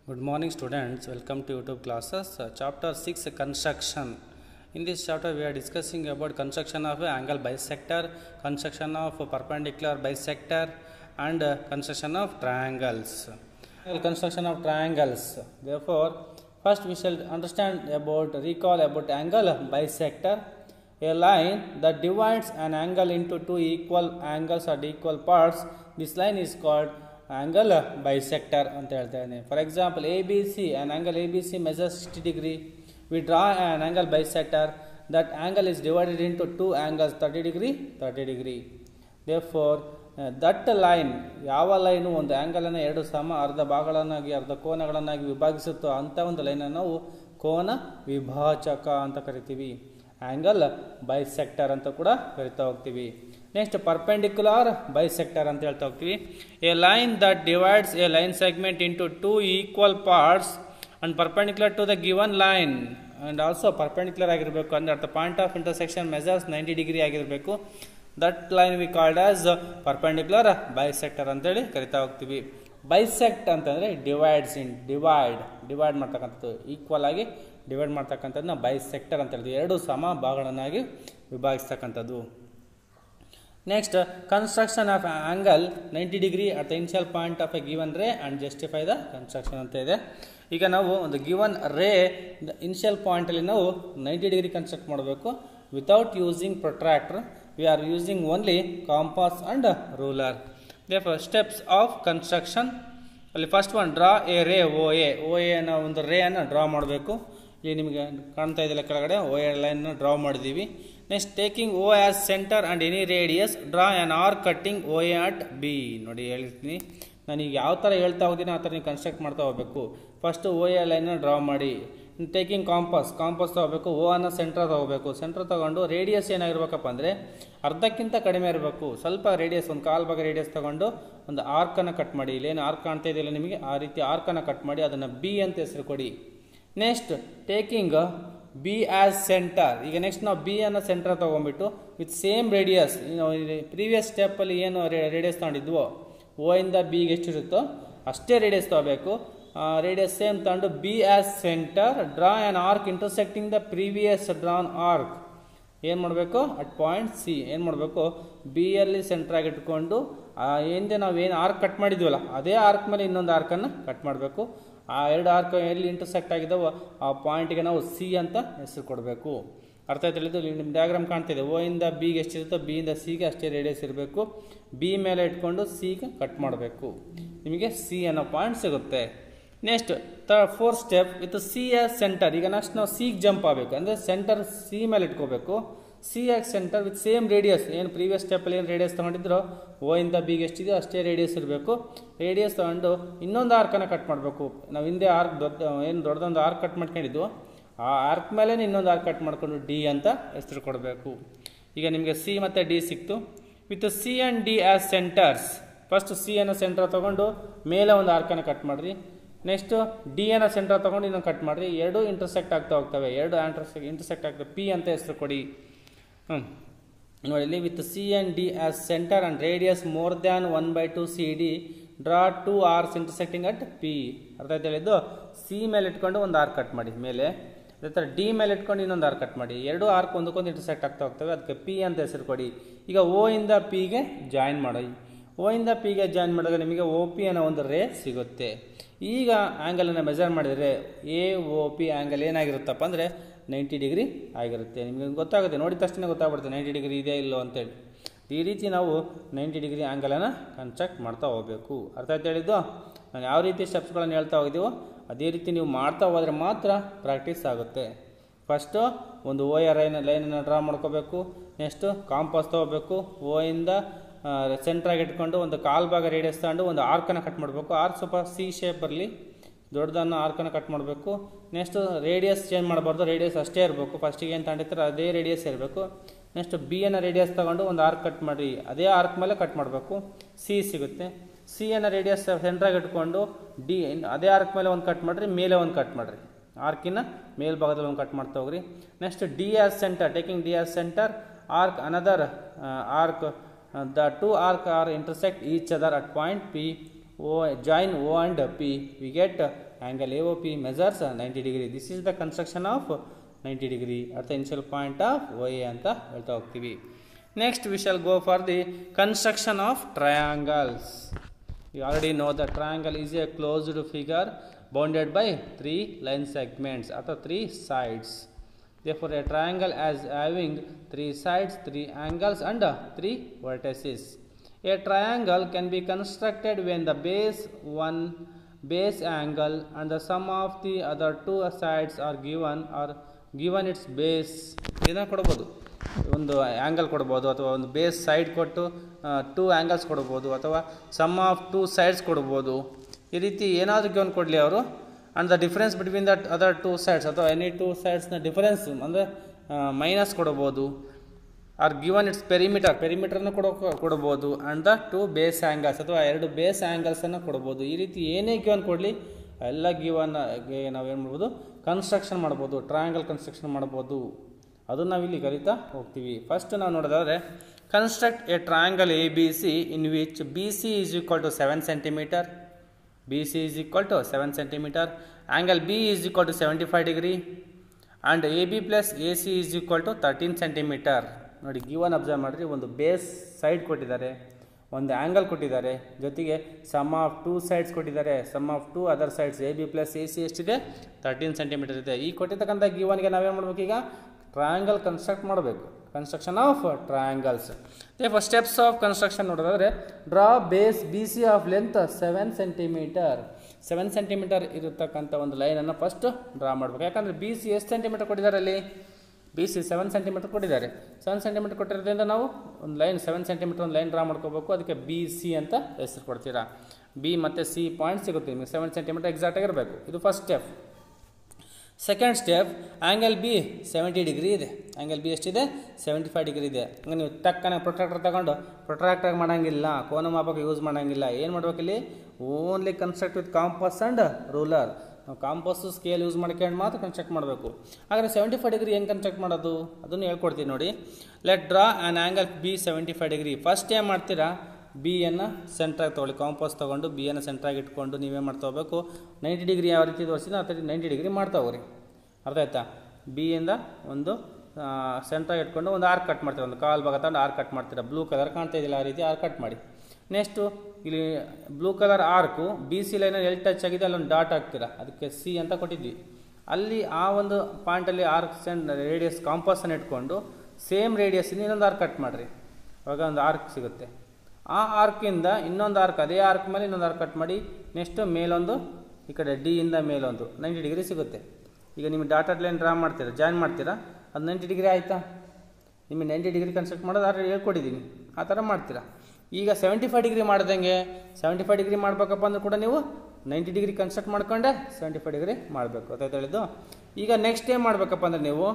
Good morning, students. Welcome to YouTube classes. Uh, chapter 6 Construction. In this chapter, we are discussing about construction of a angle bisector, construction of a perpendicular bisector, and uh, construction of triangles. Well, construction of triangles. Therefore, first we shall understand about recall about angle bisector. A line that divides an angle into two equal angles at equal parts. This line is called angle bisector ಅಂತ ಹೇಳ್ತಾ ಇದ್ದೀನಿ for example A B C an angle A B C measures sixty degree we draw an angle bisector that angle is divided into two angles thirty degree thirty degree therefore that line ಯಾವ line ಒಂದು ಆ್ಯಂಗಲನ್ನು ಎರಡು ಸಮ ಅರ್ಧ ಭಾಗಗಳನ್ನಾಗಿ ಅರ್ಧ ಕೋನಗಳನ್ನಾಗಿ ವಿಭಾಗಿಸುತ್ತೋ ಅಂಥ ಒಂದು ಲೈನನ್ನು ನಾವು ಕೋನ ವಿಭಾಜಕ ಅಂತ ಕರಿತೀವಿ ಆ್ಯಂಗಲ್ ಬೈಸೆಕ್ಟರ್ ಅಂತ ಕೂಡ ಕರಿತಾ ಹೋಗ್ತೀವಿ ನೆಕ್ಸ್ಟ್ ಪರ್ಪೆಂಡಿಕ್ಯುಲರ್ ಬೈಸೆಕ್ಟರ್ ಅಂತ ಹೇಳ್ತಾ ಹೋಗ್ತೀವಿ a line that divides a line segment into two equal parts and perpendicular to the given line and also perpendicular ಆಗಿರಬೇಕು ಅಂದರೆ at the point of intersection measures ninety degree ಆಗಿರಬೇಕು that line we called as perpendicular bisector ಅಂತೇಳಿ ಕರಿತಾ ಹೋಗ್ತೀವಿ bisect ಅಂತಂದರೆ divides in divide divide ಮಾಡ್ತಕ್ಕಂಥದ್ದು equal ಆಗಿ divide ಮಾಡ್ತಕ್ಕಂಥದ್ದನ್ನ ಬೈಸೆಕ್ಟರ್ ಅಂತ ಹೇಳ್ತೀವಿ ಎರಡು ಸಮ ಭಾಗಗಳನ್ನಾಗಿ ವಿಭಾಗಿಸ್ತಕ್ಕಂಥದ್ದು next construction of angle ninety degree at the initial point of a given ray and justify the construction ಅಂತ ಇದೆ ಈಗ ನಾವು ಒಂದು ಗಿವನ್ ರೇ ಇನ್ಷಿಯಲ್ ಪಾಯಿಂಟಲ್ಲಿ ನಾವು ನೈಂಟಿ ಡಿಗ್ರಿ ಕನ್ಸ್ಟ್ರಕ್ಟ್ ಮಾಡಬೇಕು without using protractor we are using only compass and ruler therefore steps of construction ಅಲ್ಲಿ first one draw a ray O A O A ಅನ್ನೋ ಒಂದು ರೇಯನ್ನು ಡ್ರಾ ಮಾಡಬೇಕು ಇಲ್ಲಿ ನಿಮಗೆ ಕಾಣ್ತಾ ಇದೆಯಲ್ಲ ಕೆಳಗಡೆ ಓ ಎ ಲೈನ್ನ ಡ್ರಾ ಮಾಡಿದ್ದೀವಿ next taking O as centre and any radius draw an arc cutting O A at B ನೋಡಿ ಹೇಳ್ತೀನಿ ನಾನೀಗ ಯಾವ ಥರ ಹೇಳ್ತಾ ಹೋಗ್ತೀನಿ ಆ ಥರ ನೀವು ಕನ್ಸ್ಟ್ರಕ್ಟ್ ಮಾಡ್ತಾ ಹೋಗಬೇಕು ಫಸ್ಟು ಓ ಎ ಲೈನ್ನ ಡ್ರಾ ಮಾಡಿ ಟೇಕಿಂಗ್ ಕಾಂಪಾಸ್ ಕಾಂಪಾಸ್ ತೊಗೋಬೇಕು ಓ ಅನ್ನೋ ಸೆಂಟ್ರ್ ತೊಗೋಬೇಕು ಸೆಂಟ್ರ್ ತೊಗೊಂಡು ರೇಡಿಯಸ್ ಏನಾಗಿರ್ಬೇಕಪ್ಪ ಅಂದರೆ ಅರ್ಧಕ್ಕಿಂತ ಕಡಿಮೆ ಇರಬೇಕು ಸ್ವಲ್ಪ ರೇಡಿಯಸ್ ಒಂದು ಕಾಲು ಭಾಗ ರೇಡಿಯಸ್ ತೊಗೊಂಡು ಒಂದು ಆರ್ಕನ್ನು ಕಟ್ ಮಾಡಿ ಇಲ್ಲೇನು ಆರ್ಕ್ ಕಾಣ್ತಾ ಇದೆಯಲ್ಲ ನಿಮಗೆ ಆ ರೀತಿ ಆರ್ಕನ್ನು ಕಟ್ ಮಾಡಿ ಅದನ್ನು ಬಿ ಅಂತ ಹೆಸರು ಕೊಡಿ next taking B as centre ಈಗ ನೆಕ್ಸ್ಟ್ ನಾವು ಬಿ ಅನ್ನೋ ಸೆಂಟರ್ ತೊಗೊಂಡ್ಬಿಟ್ಟು ವಿತ್ ಸೇಮ್ ರೇಡಿಯಸ್ ಪ್ರೀವಿಯಸ್ ಸ್ಟೆಪ್ಪಲ್ಲಿ ಏನು ರೇಡಿಯಸ್ ತೊಗೊಂಡಿದ್ವೋ ಓ ಇಂದ ಬಿಗೆ ಎಷ್ಟಿರುತ್ತೋ ಅಷ್ಟೇ ರೇಡಿಯಸ್ ತೊಗೋಬೇಕು ರೇಡಿಯಸ್ ಸೇಮ್ ತಗೊಂಡು B as centre draw an arc intersecting the previous drawn arc ಏನು ಮಾಡಬೇಕು ಅಟ್ ಪಾಯಿಂಟ್ ಸಿ ಏನು ಮಾಡಬೇಕು ಬಿ ಅಲ್ಲಿ ಸೆಂಟ್ರಾಗಿ ಇಟ್ಕೊಂಡು ಹಿಂದೆ ನಾವು ಏನು ಆರ್ಕ್ ಕಟ್ ಮಾಡಿದ್ವಲ್ಲ ಅದೇ ಆರ್ಕ್ ಮೇಲೆ ಇನ್ನೊಂದು ಆರ್ಕನ್ನು ಕಟ್ ಮಾಡಬೇಕು ಆ ಎರಡು ಆರ್ಕ್ ಎಲ್ಲಿ ಇಂಟರ್ಸೆಕ್ಟ್ ಆಗಿದ್ದಾವೋ ಆ ಪಾಯಿಂಟಿಗೆ ನಾವು ಸಿ ಅಂತ ಹೆಸರು ಕೊಡಬೇಕು ಅರ್ಥ ಆಯ್ತು ಹೇಳಿದ್ದು ನಿಮ್ಮ ಡಯಾಗ್ರಾಮ್ ಕಾಣ್ತಿದೆ ಓ ಇಂದ ಬಿಗೆ ಎಷ್ಟಿರುತ್ತೋ ಬಿ ಇಂದ ಸಿಗೆ ಅಷ್ಟೇ ರೇಡಿಯಸ್ ಇರಬೇಕು ಬಿ ಮೇಲೆ ಇಟ್ಕೊಂಡು ಸಿಗೆ ಕಟ್ ಮಾಡಬೇಕು ನಿಮಗೆ ಸಿ ಅನ್ನೋ ಪಾಯಿಂಟ್ ಸಿಗುತ್ತೆ next the four step with C as centre ಈಗ ನೆಕ್ಸ್ಟ್ ನಾವು ಸಿಗೆ ಜಂಪ್ ಆಗಬೇಕು ಅಂದರೆ ಸೆಂಟರ್ ಸಿ ಮೇಲೆ ಇಟ್ಕೋಬೇಕು C as centre with same radius ಏನು ಪ್ರೀವಿಯಸ್ ಸ್ಟೆಪ್ಪಲ್ಲಿ ಏನು ರೇಡಿಯಸ್ ತೊಗೊಂಡಿದ್ರು ಓ ಇಂದ ಬಿಗೆ ಎಷ್ಟಿದೆಯೋ ಅಷ್ಟೇ ರೇಡಿಯಸ್ ಇರಬೇಕು ರೇಡಿಯಸ್ ತೊಗೊಂಡು ಇನ್ನೊಂದು ಆರ್ಕನ್ನು ಕಟ್ ಮಾಡಬೇಕು ನಾವು ಹಿಂದೆ ಆರ್ಕ್ ದೊಡ್ಡ ಏನು ದೊಡ್ಡದೊಂದು ಆರ್ಕ್ ಕಟ್ ಮಾಡ್ಕೊಂಡಿದ್ವು ಆ ಆರ್ಕ್ ಮೇಲೆ ಇನ್ನೊಂದು ಆರ್ಕ್ ಕಟ್ ಮಾಡಿಕೊಂಡು ಡಿ ಅಂತ ಹೆಸರು ಕೊಡಬೇಕು ಈಗ ನಿಮಗೆ ಸಿ ಮತ್ತು ಡಿ ಸಿಕ್ತು with C and D as centres first C ಅನ್ನೋ ಸೆಂಟರ್ ತೊಗೊಂಡು ಮೇಲೆ ಒಂದು ಆರ್ಕನ್ನು ಕಟ್ ಮಾಡಿರಿ ನೆಕ್ಸ್ಟು ಡಿ ಅನ್ನೋ ಸೆಂಟರ್ ತೊಗೊಂಡು ಇನ್ನೊಂದು ಕಟ್ ಮಾಡಿರಿ ಎರಡು ಇಂಟರ್ಸೆಕ್ಟ್ ಆಗ್ತಾ ಹೋಗ್ತವೆ ಎರಡು ಇಂಟರ್ಸೆಕ್ಟ್ ಇಂಟರ್ಸೆಕ್ಟ್ ಆಗ್ತವೆ ಪಿ ಅಂತ ಹೆಸರು ಕೊಡಿ ಹ್ಞೂ ನೋಡಿ ಇಲ್ಲಿ with C and D as centre and radius more than one by two C D draw two arcs intersecting at P ಅರ್ಥ ಆಯ್ತು ಹೇಳಿದ್ದು ಸಿ ಮೇಲೆ ಇಟ್ಕೊಂಡು ಒಂದು ಆರ್ ಕಟ್ ಮಾಡಿ ಮೇಲೆ ಅದೇ ಥರ ಡಿ ಮೇಲೆ ಇಟ್ಕೊಂಡು ಇನ್ನೊಂದು ಆರ್ ಕಟ್ ಮಾಡಿ ಎರಡು ಆರ್ಕ್ ಒಂದಕ್ಕೊಂದು ಇಂಟರ್ಸೆಕ್ಟ್ ಆಗ್ತಾ ಹೋಗ್ತವೆ ಅದಕ್ಕೆ ಪಿ ಅಂತ ಹೆಸರು ಕೊಡಿ ಈಗ ಓ ಇಂದ ಪಿಗೆ ಜಾಯಿನ್ ಮಾಡಿ ಓ ಇಂದ ಪಿಗೆ ಜಾಯಿನ್ ಮಾಡಿದಾಗ ನಿಮಗೆ ಓ ಪಿ ಅನ್ನೋ ಒಂದು ರೇ ಸಿಗುತ್ತೆ ಈಗ ಆ್ಯಂಗಲನ್ನು ಮೆಜರ್ ಮಾಡಿದರೆ ಎ ಒ ಪಿ ಆ್ಯಂಗಲ್ ಏನಾಗಿರುತ್ತಪ್ಪ ಅಂದರೆ ನೈಂಟಿ ಡಿಗ್ರಿ ಆಗಿರುತ್ತೆ ನಿಮಗೆ ಗೊತ್ತಾಗುತ್ತೆ ನೋಡಿದ ತಕ್ಷಣ ಗೊತ್ತಾಗ್ಬಿಡುತ್ತೆ ನೈಂಟಿ ಡಿಗ್ರಿ ಇದೆ ಇಲ್ಲೋ ಅಂತೇಳಿ ಈ ರೀತಿ ನಾವು ನೈಂಟಿ ಡಿಗ್ರಿ ಆ್ಯಂಗಲನ್ನು ಕನ್ಸ್ಟ್ರಕ್ಟ್ ಮಾಡ್ತಾ ಹೋಗಬೇಕು ಅರ್ಥ ಆಯ್ತು ಹೇಳಿದ್ದು ನಾನು ಯಾವ ರೀತಿ ಸ್ಟೆಪ್ಸ್ಗಳನ್ನು ಹೇಳ್ತಾ ಹೋಗಿದ್ದೀವೋ ಅದೇ ರೀತಿ ನೀವು ಮಾಡ್ತಾ ಹೋದರೆ ಮಾತ್ರ ಪ್ರಾಕ್ಟೀಸ್ ಆಗುತ್ತೆ ಫಸ್ಟು ಒಂದು ಓ ಎ ಲೈನ್ ಲೈನನ್ನು ಡ್ರಾ ಮಾಡ್ಕೋಬೇಕು ನೆಕ್ಸ್ಟು ಕಾಂಪಾಸ್ ತೊಗೋಬೇಕು ಓ ಇಂದ ಸೆಂಟ್ರಾಗಿ ಇಟ್ಕೊಂಡು ಒಂದು ಕಾಲು ಭಾಗ ರೇಡಿಯಸ್ ತಗೊಂಡು ಒಂದು ಆರ್ಕನ್ನು ಕಟ್ ಮಾಡಬೇಕು ಆರ್ಕ್ ಸ್ವಲ್ಪ ಸಿ ಶೇಪ್ ಬರಲಿ ದೊಡ್ಡದನ್ನು ಆರ್ಕನ್ನು ಕಟ್ ಮಾಡಬೇಕು ನೆಕ್ಸ್ಟು ರೇಡಿಯಸ್ ಚೇಂಜ್ ಮಾಡಬಾರ್ದು ರೇಡಿಯಸ್ ಅಷ್ಟೇ ಇರಬೇಕು ಫಸ್ಟಿಗೆ ಏನು ತಗೊಂಡಿರ್ತಾರೆ ಅದೇ ರೇಡಿಯಸ್ ಇರಬೇಕು ನೆಕ್ಸ್ಟ್ ಬಿ ಅನ್ನ ರೇಡಿಯಸ್ ತೊಗೊಂಡು ಒಂದು ಆರ್ಕ್ ಕಟ್ ಮಾಡಿ ಅದೇ ಆರ್ಕ್ ಮೇಲೆ ಕಟ್ ಮಾಡಬೇಕು ಸಿ ಸಿಗುತ್ತೆ ಸಿ ಅನ್ನ ರೇಡಿಯಸ್ ಸೆಂಟ್ರಾಗಿ ಇಟ್ಕೊಂಡು ಡಿ ಅದೇ ಆರ್ಕ್ ಮೇಲೆ ಒಂದು ಕಟ್ ಮಾಡಿರಿ ಮೇಲೆ ಒಂದು ಕಟ್ ಮಾಡಿರಿ ಆರ್ಕಿನ ಮೇಲ್ಭಾಗದಲ್ಲಿ ಒಂದು ಕಟ್ ಮಾಡ್ತಾ ಹೋಗ್ರಿ next D as centre taking D as centre arc another arc the two arc are intersect each other at point P O join O and P, we get angle AOP measures 90 degree. This is the construction of 90 degree at the initial point of OA ಅಂತ ಹೇಳ್ತಾ ಹೋಗ್ತೀವಿ next we shall go for the construction of triangles You already know the triangle is a closed figure bounded by three line segments or three sides. Therefore, a triangle as having three sides, three angles, and uh, three vertices. A triangle can be constructed when the base one base angle and the sum of the other two sides are given or given its base. ಇದನ್ನು ಕೊಡ್ಬೋದು ಒಂದು angle ಕೊಡ್ಬೋದು ಅಥವಾ ಒಂದು base side ಕೊಟ್ಟು two angles ಕೊಡ್ಬೋದು ಅಥವಾ some of two sides ಕೊಡ್ಬೋದು ಈ ರೀತಿ ಏನಾದರೂ ಗಿವನ್ ಕೊಡಲಿ ಅವರು and the difference between that other two sides ಅಥವಾ ಎನಿ ಟೂ ಸೈಡ್ಸ್ನ ಡಿಫರೆನ್ಸ್ ಅಂದರೆ ಮೈನಸ್ ಕೊಡ್ಬೋದು ಆರ್ ಗಿವನ್ ಇಟ್ಸ್ ಪೆರಿಮೀಟರ್ ಪೆರಿಮೀಟರ್ನ ಕೊಡೋ ಕೊಡ್ಬೋದು and the two base angles ಅಥವಾ ಎರಡು ಬೇಸ್ ಆ್ಯಂಗಲ್ಸನ್ನು ಕೊಡ್ಬೋದು ಈ ರೀತಿ ಏನೇ ಗಿವನ್ ಕೊಡಲಿ ಎಲ್ಲ ಗಿವನ್ ನಾವೇನು ಮಾಡ್ಬೋದು ಕನ್ಸ್ಟ್ರಕ್ಷನ್ ಮಾಡ್ಬೋದು ಟ್ರಯಾಂಗಲ್ ಕನ್ಸ್ಟ್ರಕ್ಷನ್ ಮಾಡ್ಬೋದು ಅದನ್ನು ನಾವಿಲ್ಲಿ ಕಲಿತಾ ಹೋಗ್ತೀವಿ ಫಸ್ಟ್ ನಾವು ನೋಡೋದಾದರೆ construct a triangle A B C in which B C is equal to seven centimetre B C is equal to seven centimetre angle B is equal to seventy five degree and A B plus A C is equal to thirteen centimetre ನೋಡಿ given observe ಮಾಡಿರಿ ಒಂದು base side ಕೊಟ್ಟಿದ್ದಾರೆ ಒಂದು angle ಕೊಟ್ಟಿದ್ದಾರೆ ಜೊತೆಗೆ sum of two sides ಕೊಟ್ಟಿದ್ದಾರೆ sum of two other sides A B plus A C ಎಷ್ಟಿದೆ thirteen centimetre ಇದೆ ಈ ಕೊಟ್ಟಿರ್ತಕ್ಕಂಥ ಗಿವನ್ಗೆ ನಾವೇನು ಮಾಡ್ಬೇಕು ಈಗ ಟ್ರಯಾಂಗಲ್ ಕನ್ಸ್ಟ್ರಕ್ಟ್ ಮಾಡಬೇಕು construction of triangles the first steps of construction ನೋಡೋದಾದ್ರೆ draw base B C of length seven centimetre seven centimetre ಇರತಕ್ಕಂಥ ಒಂದು ಲೈನನ್ನು ಫಸ್ಟ್ ಡ್ರಾ ಮಾಡಬೇಕು ಯಾಕಂದರೆ ಬಿ ಸಿ ಎಷ್ಟು ಸೆಂಟಿಮೀಟರ್ ಕೊಟ್ಟಿದ್ದಾರೆ ಅಲ್ಲಿ ಬಿ ಸಿ ಸೆವೆನ್ ಸೆಂಟಿಮೀಟರ್ ಕೊಟ್ಟಿದ್ದಾರೆ ಸೆವೆನ್ ಸೆಂಟಿಮೀಟರ್ ಕೊಟ್ಟಿರೋದ್ರಿಂದ ನಾವು ಒಂದು ಲೈನ್ ಸೆವೆನ್ ಸೆಂಟಿಮೀಟರ್ ಒಂದು ಲೈನ್ ಡ್ರಾ ಮಾಡ್ಕೋಬೇಕು ಅದಕ್ಕೆ ಬಿ ಸಿ ಅಂತ ಹೆಸರು ಕೊಡ್ತೀರಾ ಬಿ ಮತ್ತು ಸಿ ಪಾಯಿಂಟ್ ಸಿಗುತ್ತೆ ನಿಮಗೆ ಸೆವೆನ್ ಸೆಂಟಿಮೀಟರ್ ಎಕ್ಸಾಕ್ಟಾಗಿ ಇರಬೇಕು ಇದು first step second step angle B seventy degree ಇದೆ ಆ್ಯಂಗಲ್ ಬಿ ಎಷ್ಟಿದೆ ಸೆವೆಂಟಿ ಫೈವ್ ಡಿಗ್ರಿ ಇದೆ ಹಂಗೆ ನೀವು ಟಕ್ಕನೆ ಪ್ರೊಟ್ರಾಕ್ಟರ್ ತಗೊಂಡು ಪ್ರೊಟ್ರಾಕ್ಟರ್ ಮಾಡೋಂಗಿಲ್ಲ ಕೋನ ಮಾಪಕ್ಕೆ ಯೂಸ್ ಮಾಡೋಂಗಿಲ್ಲ ಏನು ಮಾಡ್ಬೇಕಿಲ್ಲಿ only construct with compass and ruler ನಾವು ಕಾಂಪಸ್ಸು ಸ್ಕೇಲ್ ಯೂಸ್ ಮಾಡ್ಕೊಂಡು ಮಾತ್ರ ಕನ್ಸ್ಟ್ರಕ್ಟ್ ಮಾಡಬೇಕು ಹಾಗಾದರೆ ಸೆವೆಂಟಿ ಫೈವ್ ಡಿಗ್ರಿ ಹೆಂಗೆ ಕನ್ಸ್ಟ್ರಕ್ಟ್ ಮಾಡೋದು ಅದನ್ನು ಹೇಳ್ಕೊಡ್ತೀನಿ ನೋಡಿ let draw an angle B seventy five degree first ಏನು ಮಾಡ್ತೀರಾ ಬಿಯನ್ನು ಸೆಂಟ್ರಾಗಿ ತೊಗೊಳ್ಳಿ ಕಾಂಪಸ್ ತೊಗೊಂಡು ಬಿಯನ್ನು ಸೆಂಟ್ರಾಗಿ ಇಟ್ಕೊಂಡು ನೀವೇನು ಮಾಡ್ತಾ ಹೋಗ್ಬೇಕು ನೈಂಟಿ ಡಿಗ್ರಿ ಯಾವ ರೀತಿ ತೋರಿಸಿದ್ರೆ ಆ ಥರ ನೈಂಟಿ ಡಿಗ್ರಿ ಮಾಡ್ತಾ ಹೋಗ್ರಿ ಅರ್ಥ ಆಯ್ತಾ ಬಿಯಿಂದ ಒಂದು ಸೆಂಟ್ರಾಗಿ ಇಟ್ಕೊಂಡು ಒಂದು ಆರ್ಕ್ ಕಟ್ ಮಾಡ್ತೀರಾ ಒಂದು ಕಾಲು ಭಾಗ ತಗೊಂಡು ಆರ್ಕ್ ಕಟ್ ಮಾಡ್ತೀರಾ ಬ್ಲೂ ಕಲರ್ ಕಾಣ್ತಾ ಇದೆಯಲ್ಲ ಆ ರೀತಿ ಆರ್ಕ್ ಕಟ್ ಮಾಡಿ ನೆಕ್ಸ್ಟು ಇಲ್ಲಿ blue colour arc B C ಲೈನಲ್ಲಿ ಎಲ್ಲಿ ಟಚ್ ಆಗಿದೆ ಅಲ್ಲೊಂದು ಡಾಟ್ ಹಾಕ್ತೀರಾ ಅದಕ್ಕೆ ಸಿ ಅಂತ ಕೊಟ್ಟಿದ್ವಿ ಅಲ್ಲಿ ಆ ಒಂದು ಪಾಯಿಂಟಲ್ಲಿ ಆರ್ಕ್ ಸೆಂಟ್ ರೇಡಿಯಸ್ ಕಾಂಪಸನ್ನು ಇಟ್ಕೊಂಡು ಸೇಮ್ ರೇಡಿಯಸ್ಸಿಂದ ಇನ್ನೊಂದು ಆರ್ಕ್ ಕಟ್ ಮಾಡಿರಿ ಅವಾಗ ಒಂದು ಆರ್ಕ್ ಸಿಗುತ್ತೆ ಆ ಆರ್ಕಿಂದ ಇನ್ನೊಂದು ಆರ್ಕ್ ಅದೇ ಆರ್ಕ್ ಮೇಲೆ ಇನ್ನೊಂದು ಆರ್ಕ್ ಕಟ್ ಮಾಡಿ ನೆಕ್ಸ್ಟು ಮೇಲೊಂದು ಈ ಕಡೆ ಡಿ ಇಂದ ಮೇಲೊಂದು ನೈಂಟಿ ಡಿಗ್ರಿ ಸಿಗುತ್ತೆ ಈಗ ನಿಮಗೆ ಡಾಟಾ ಲೈನ್ ಡ್ರಾ ಮಾಡ್ತೀರಾ ಜಾಯಿನ್ ಮಾಡ್ತೀರಾ ಅದು ನೈಂಟಿ ಡಿಗ್ರಿ ಆಯಿತಾ ನಿಮಗೆ ನೈಂಟಿ ಡಿಗ್ರಿ ಕನ್ಸ್ಟ್ರಕ್ಟ್ ಮಾಡೋದು ಆಲ್ರೆಡಿ ಹೇಳ್ಕೊಟ್ಟಿದ್ದೀನಿ ಆ ಥರ ಮಾಡ್ತೀರಾ ಈಗ ಸೆವೆಂಟಿ ಫೈವ್ ಡಿಗ್ರಿ ಮಾಡ್ದಂಗೆ ಸೆವೆಂಟಿ ಫೈವ್ ಡಿಗ್ರಿ ಮಾಡಬೇಕಪ್ಪ ಅಂದ್ರೂ ಕೂಡ ನೀವು ನೈಂಟಿ ಡಿಗ್ರಿ ಕನ್ಸ್ಟ್ರಕ್ಟ್ ಮಾಡ್ಕೊಂಡೆ ಸೆವೆಂಟಿ ಫೈವ್ ಡಿಗ್ರಿ ಮಾಡಬೇಕು ಗೊತ್ತಾಯ್ತು ಹೇಳಿದ್ದು ಈಗ ನೆಕ್ಸ್ಟ್ ಏನು ಮಾಡಬೇಕಪ್ಪ ಅಂದರೆ ನೀವು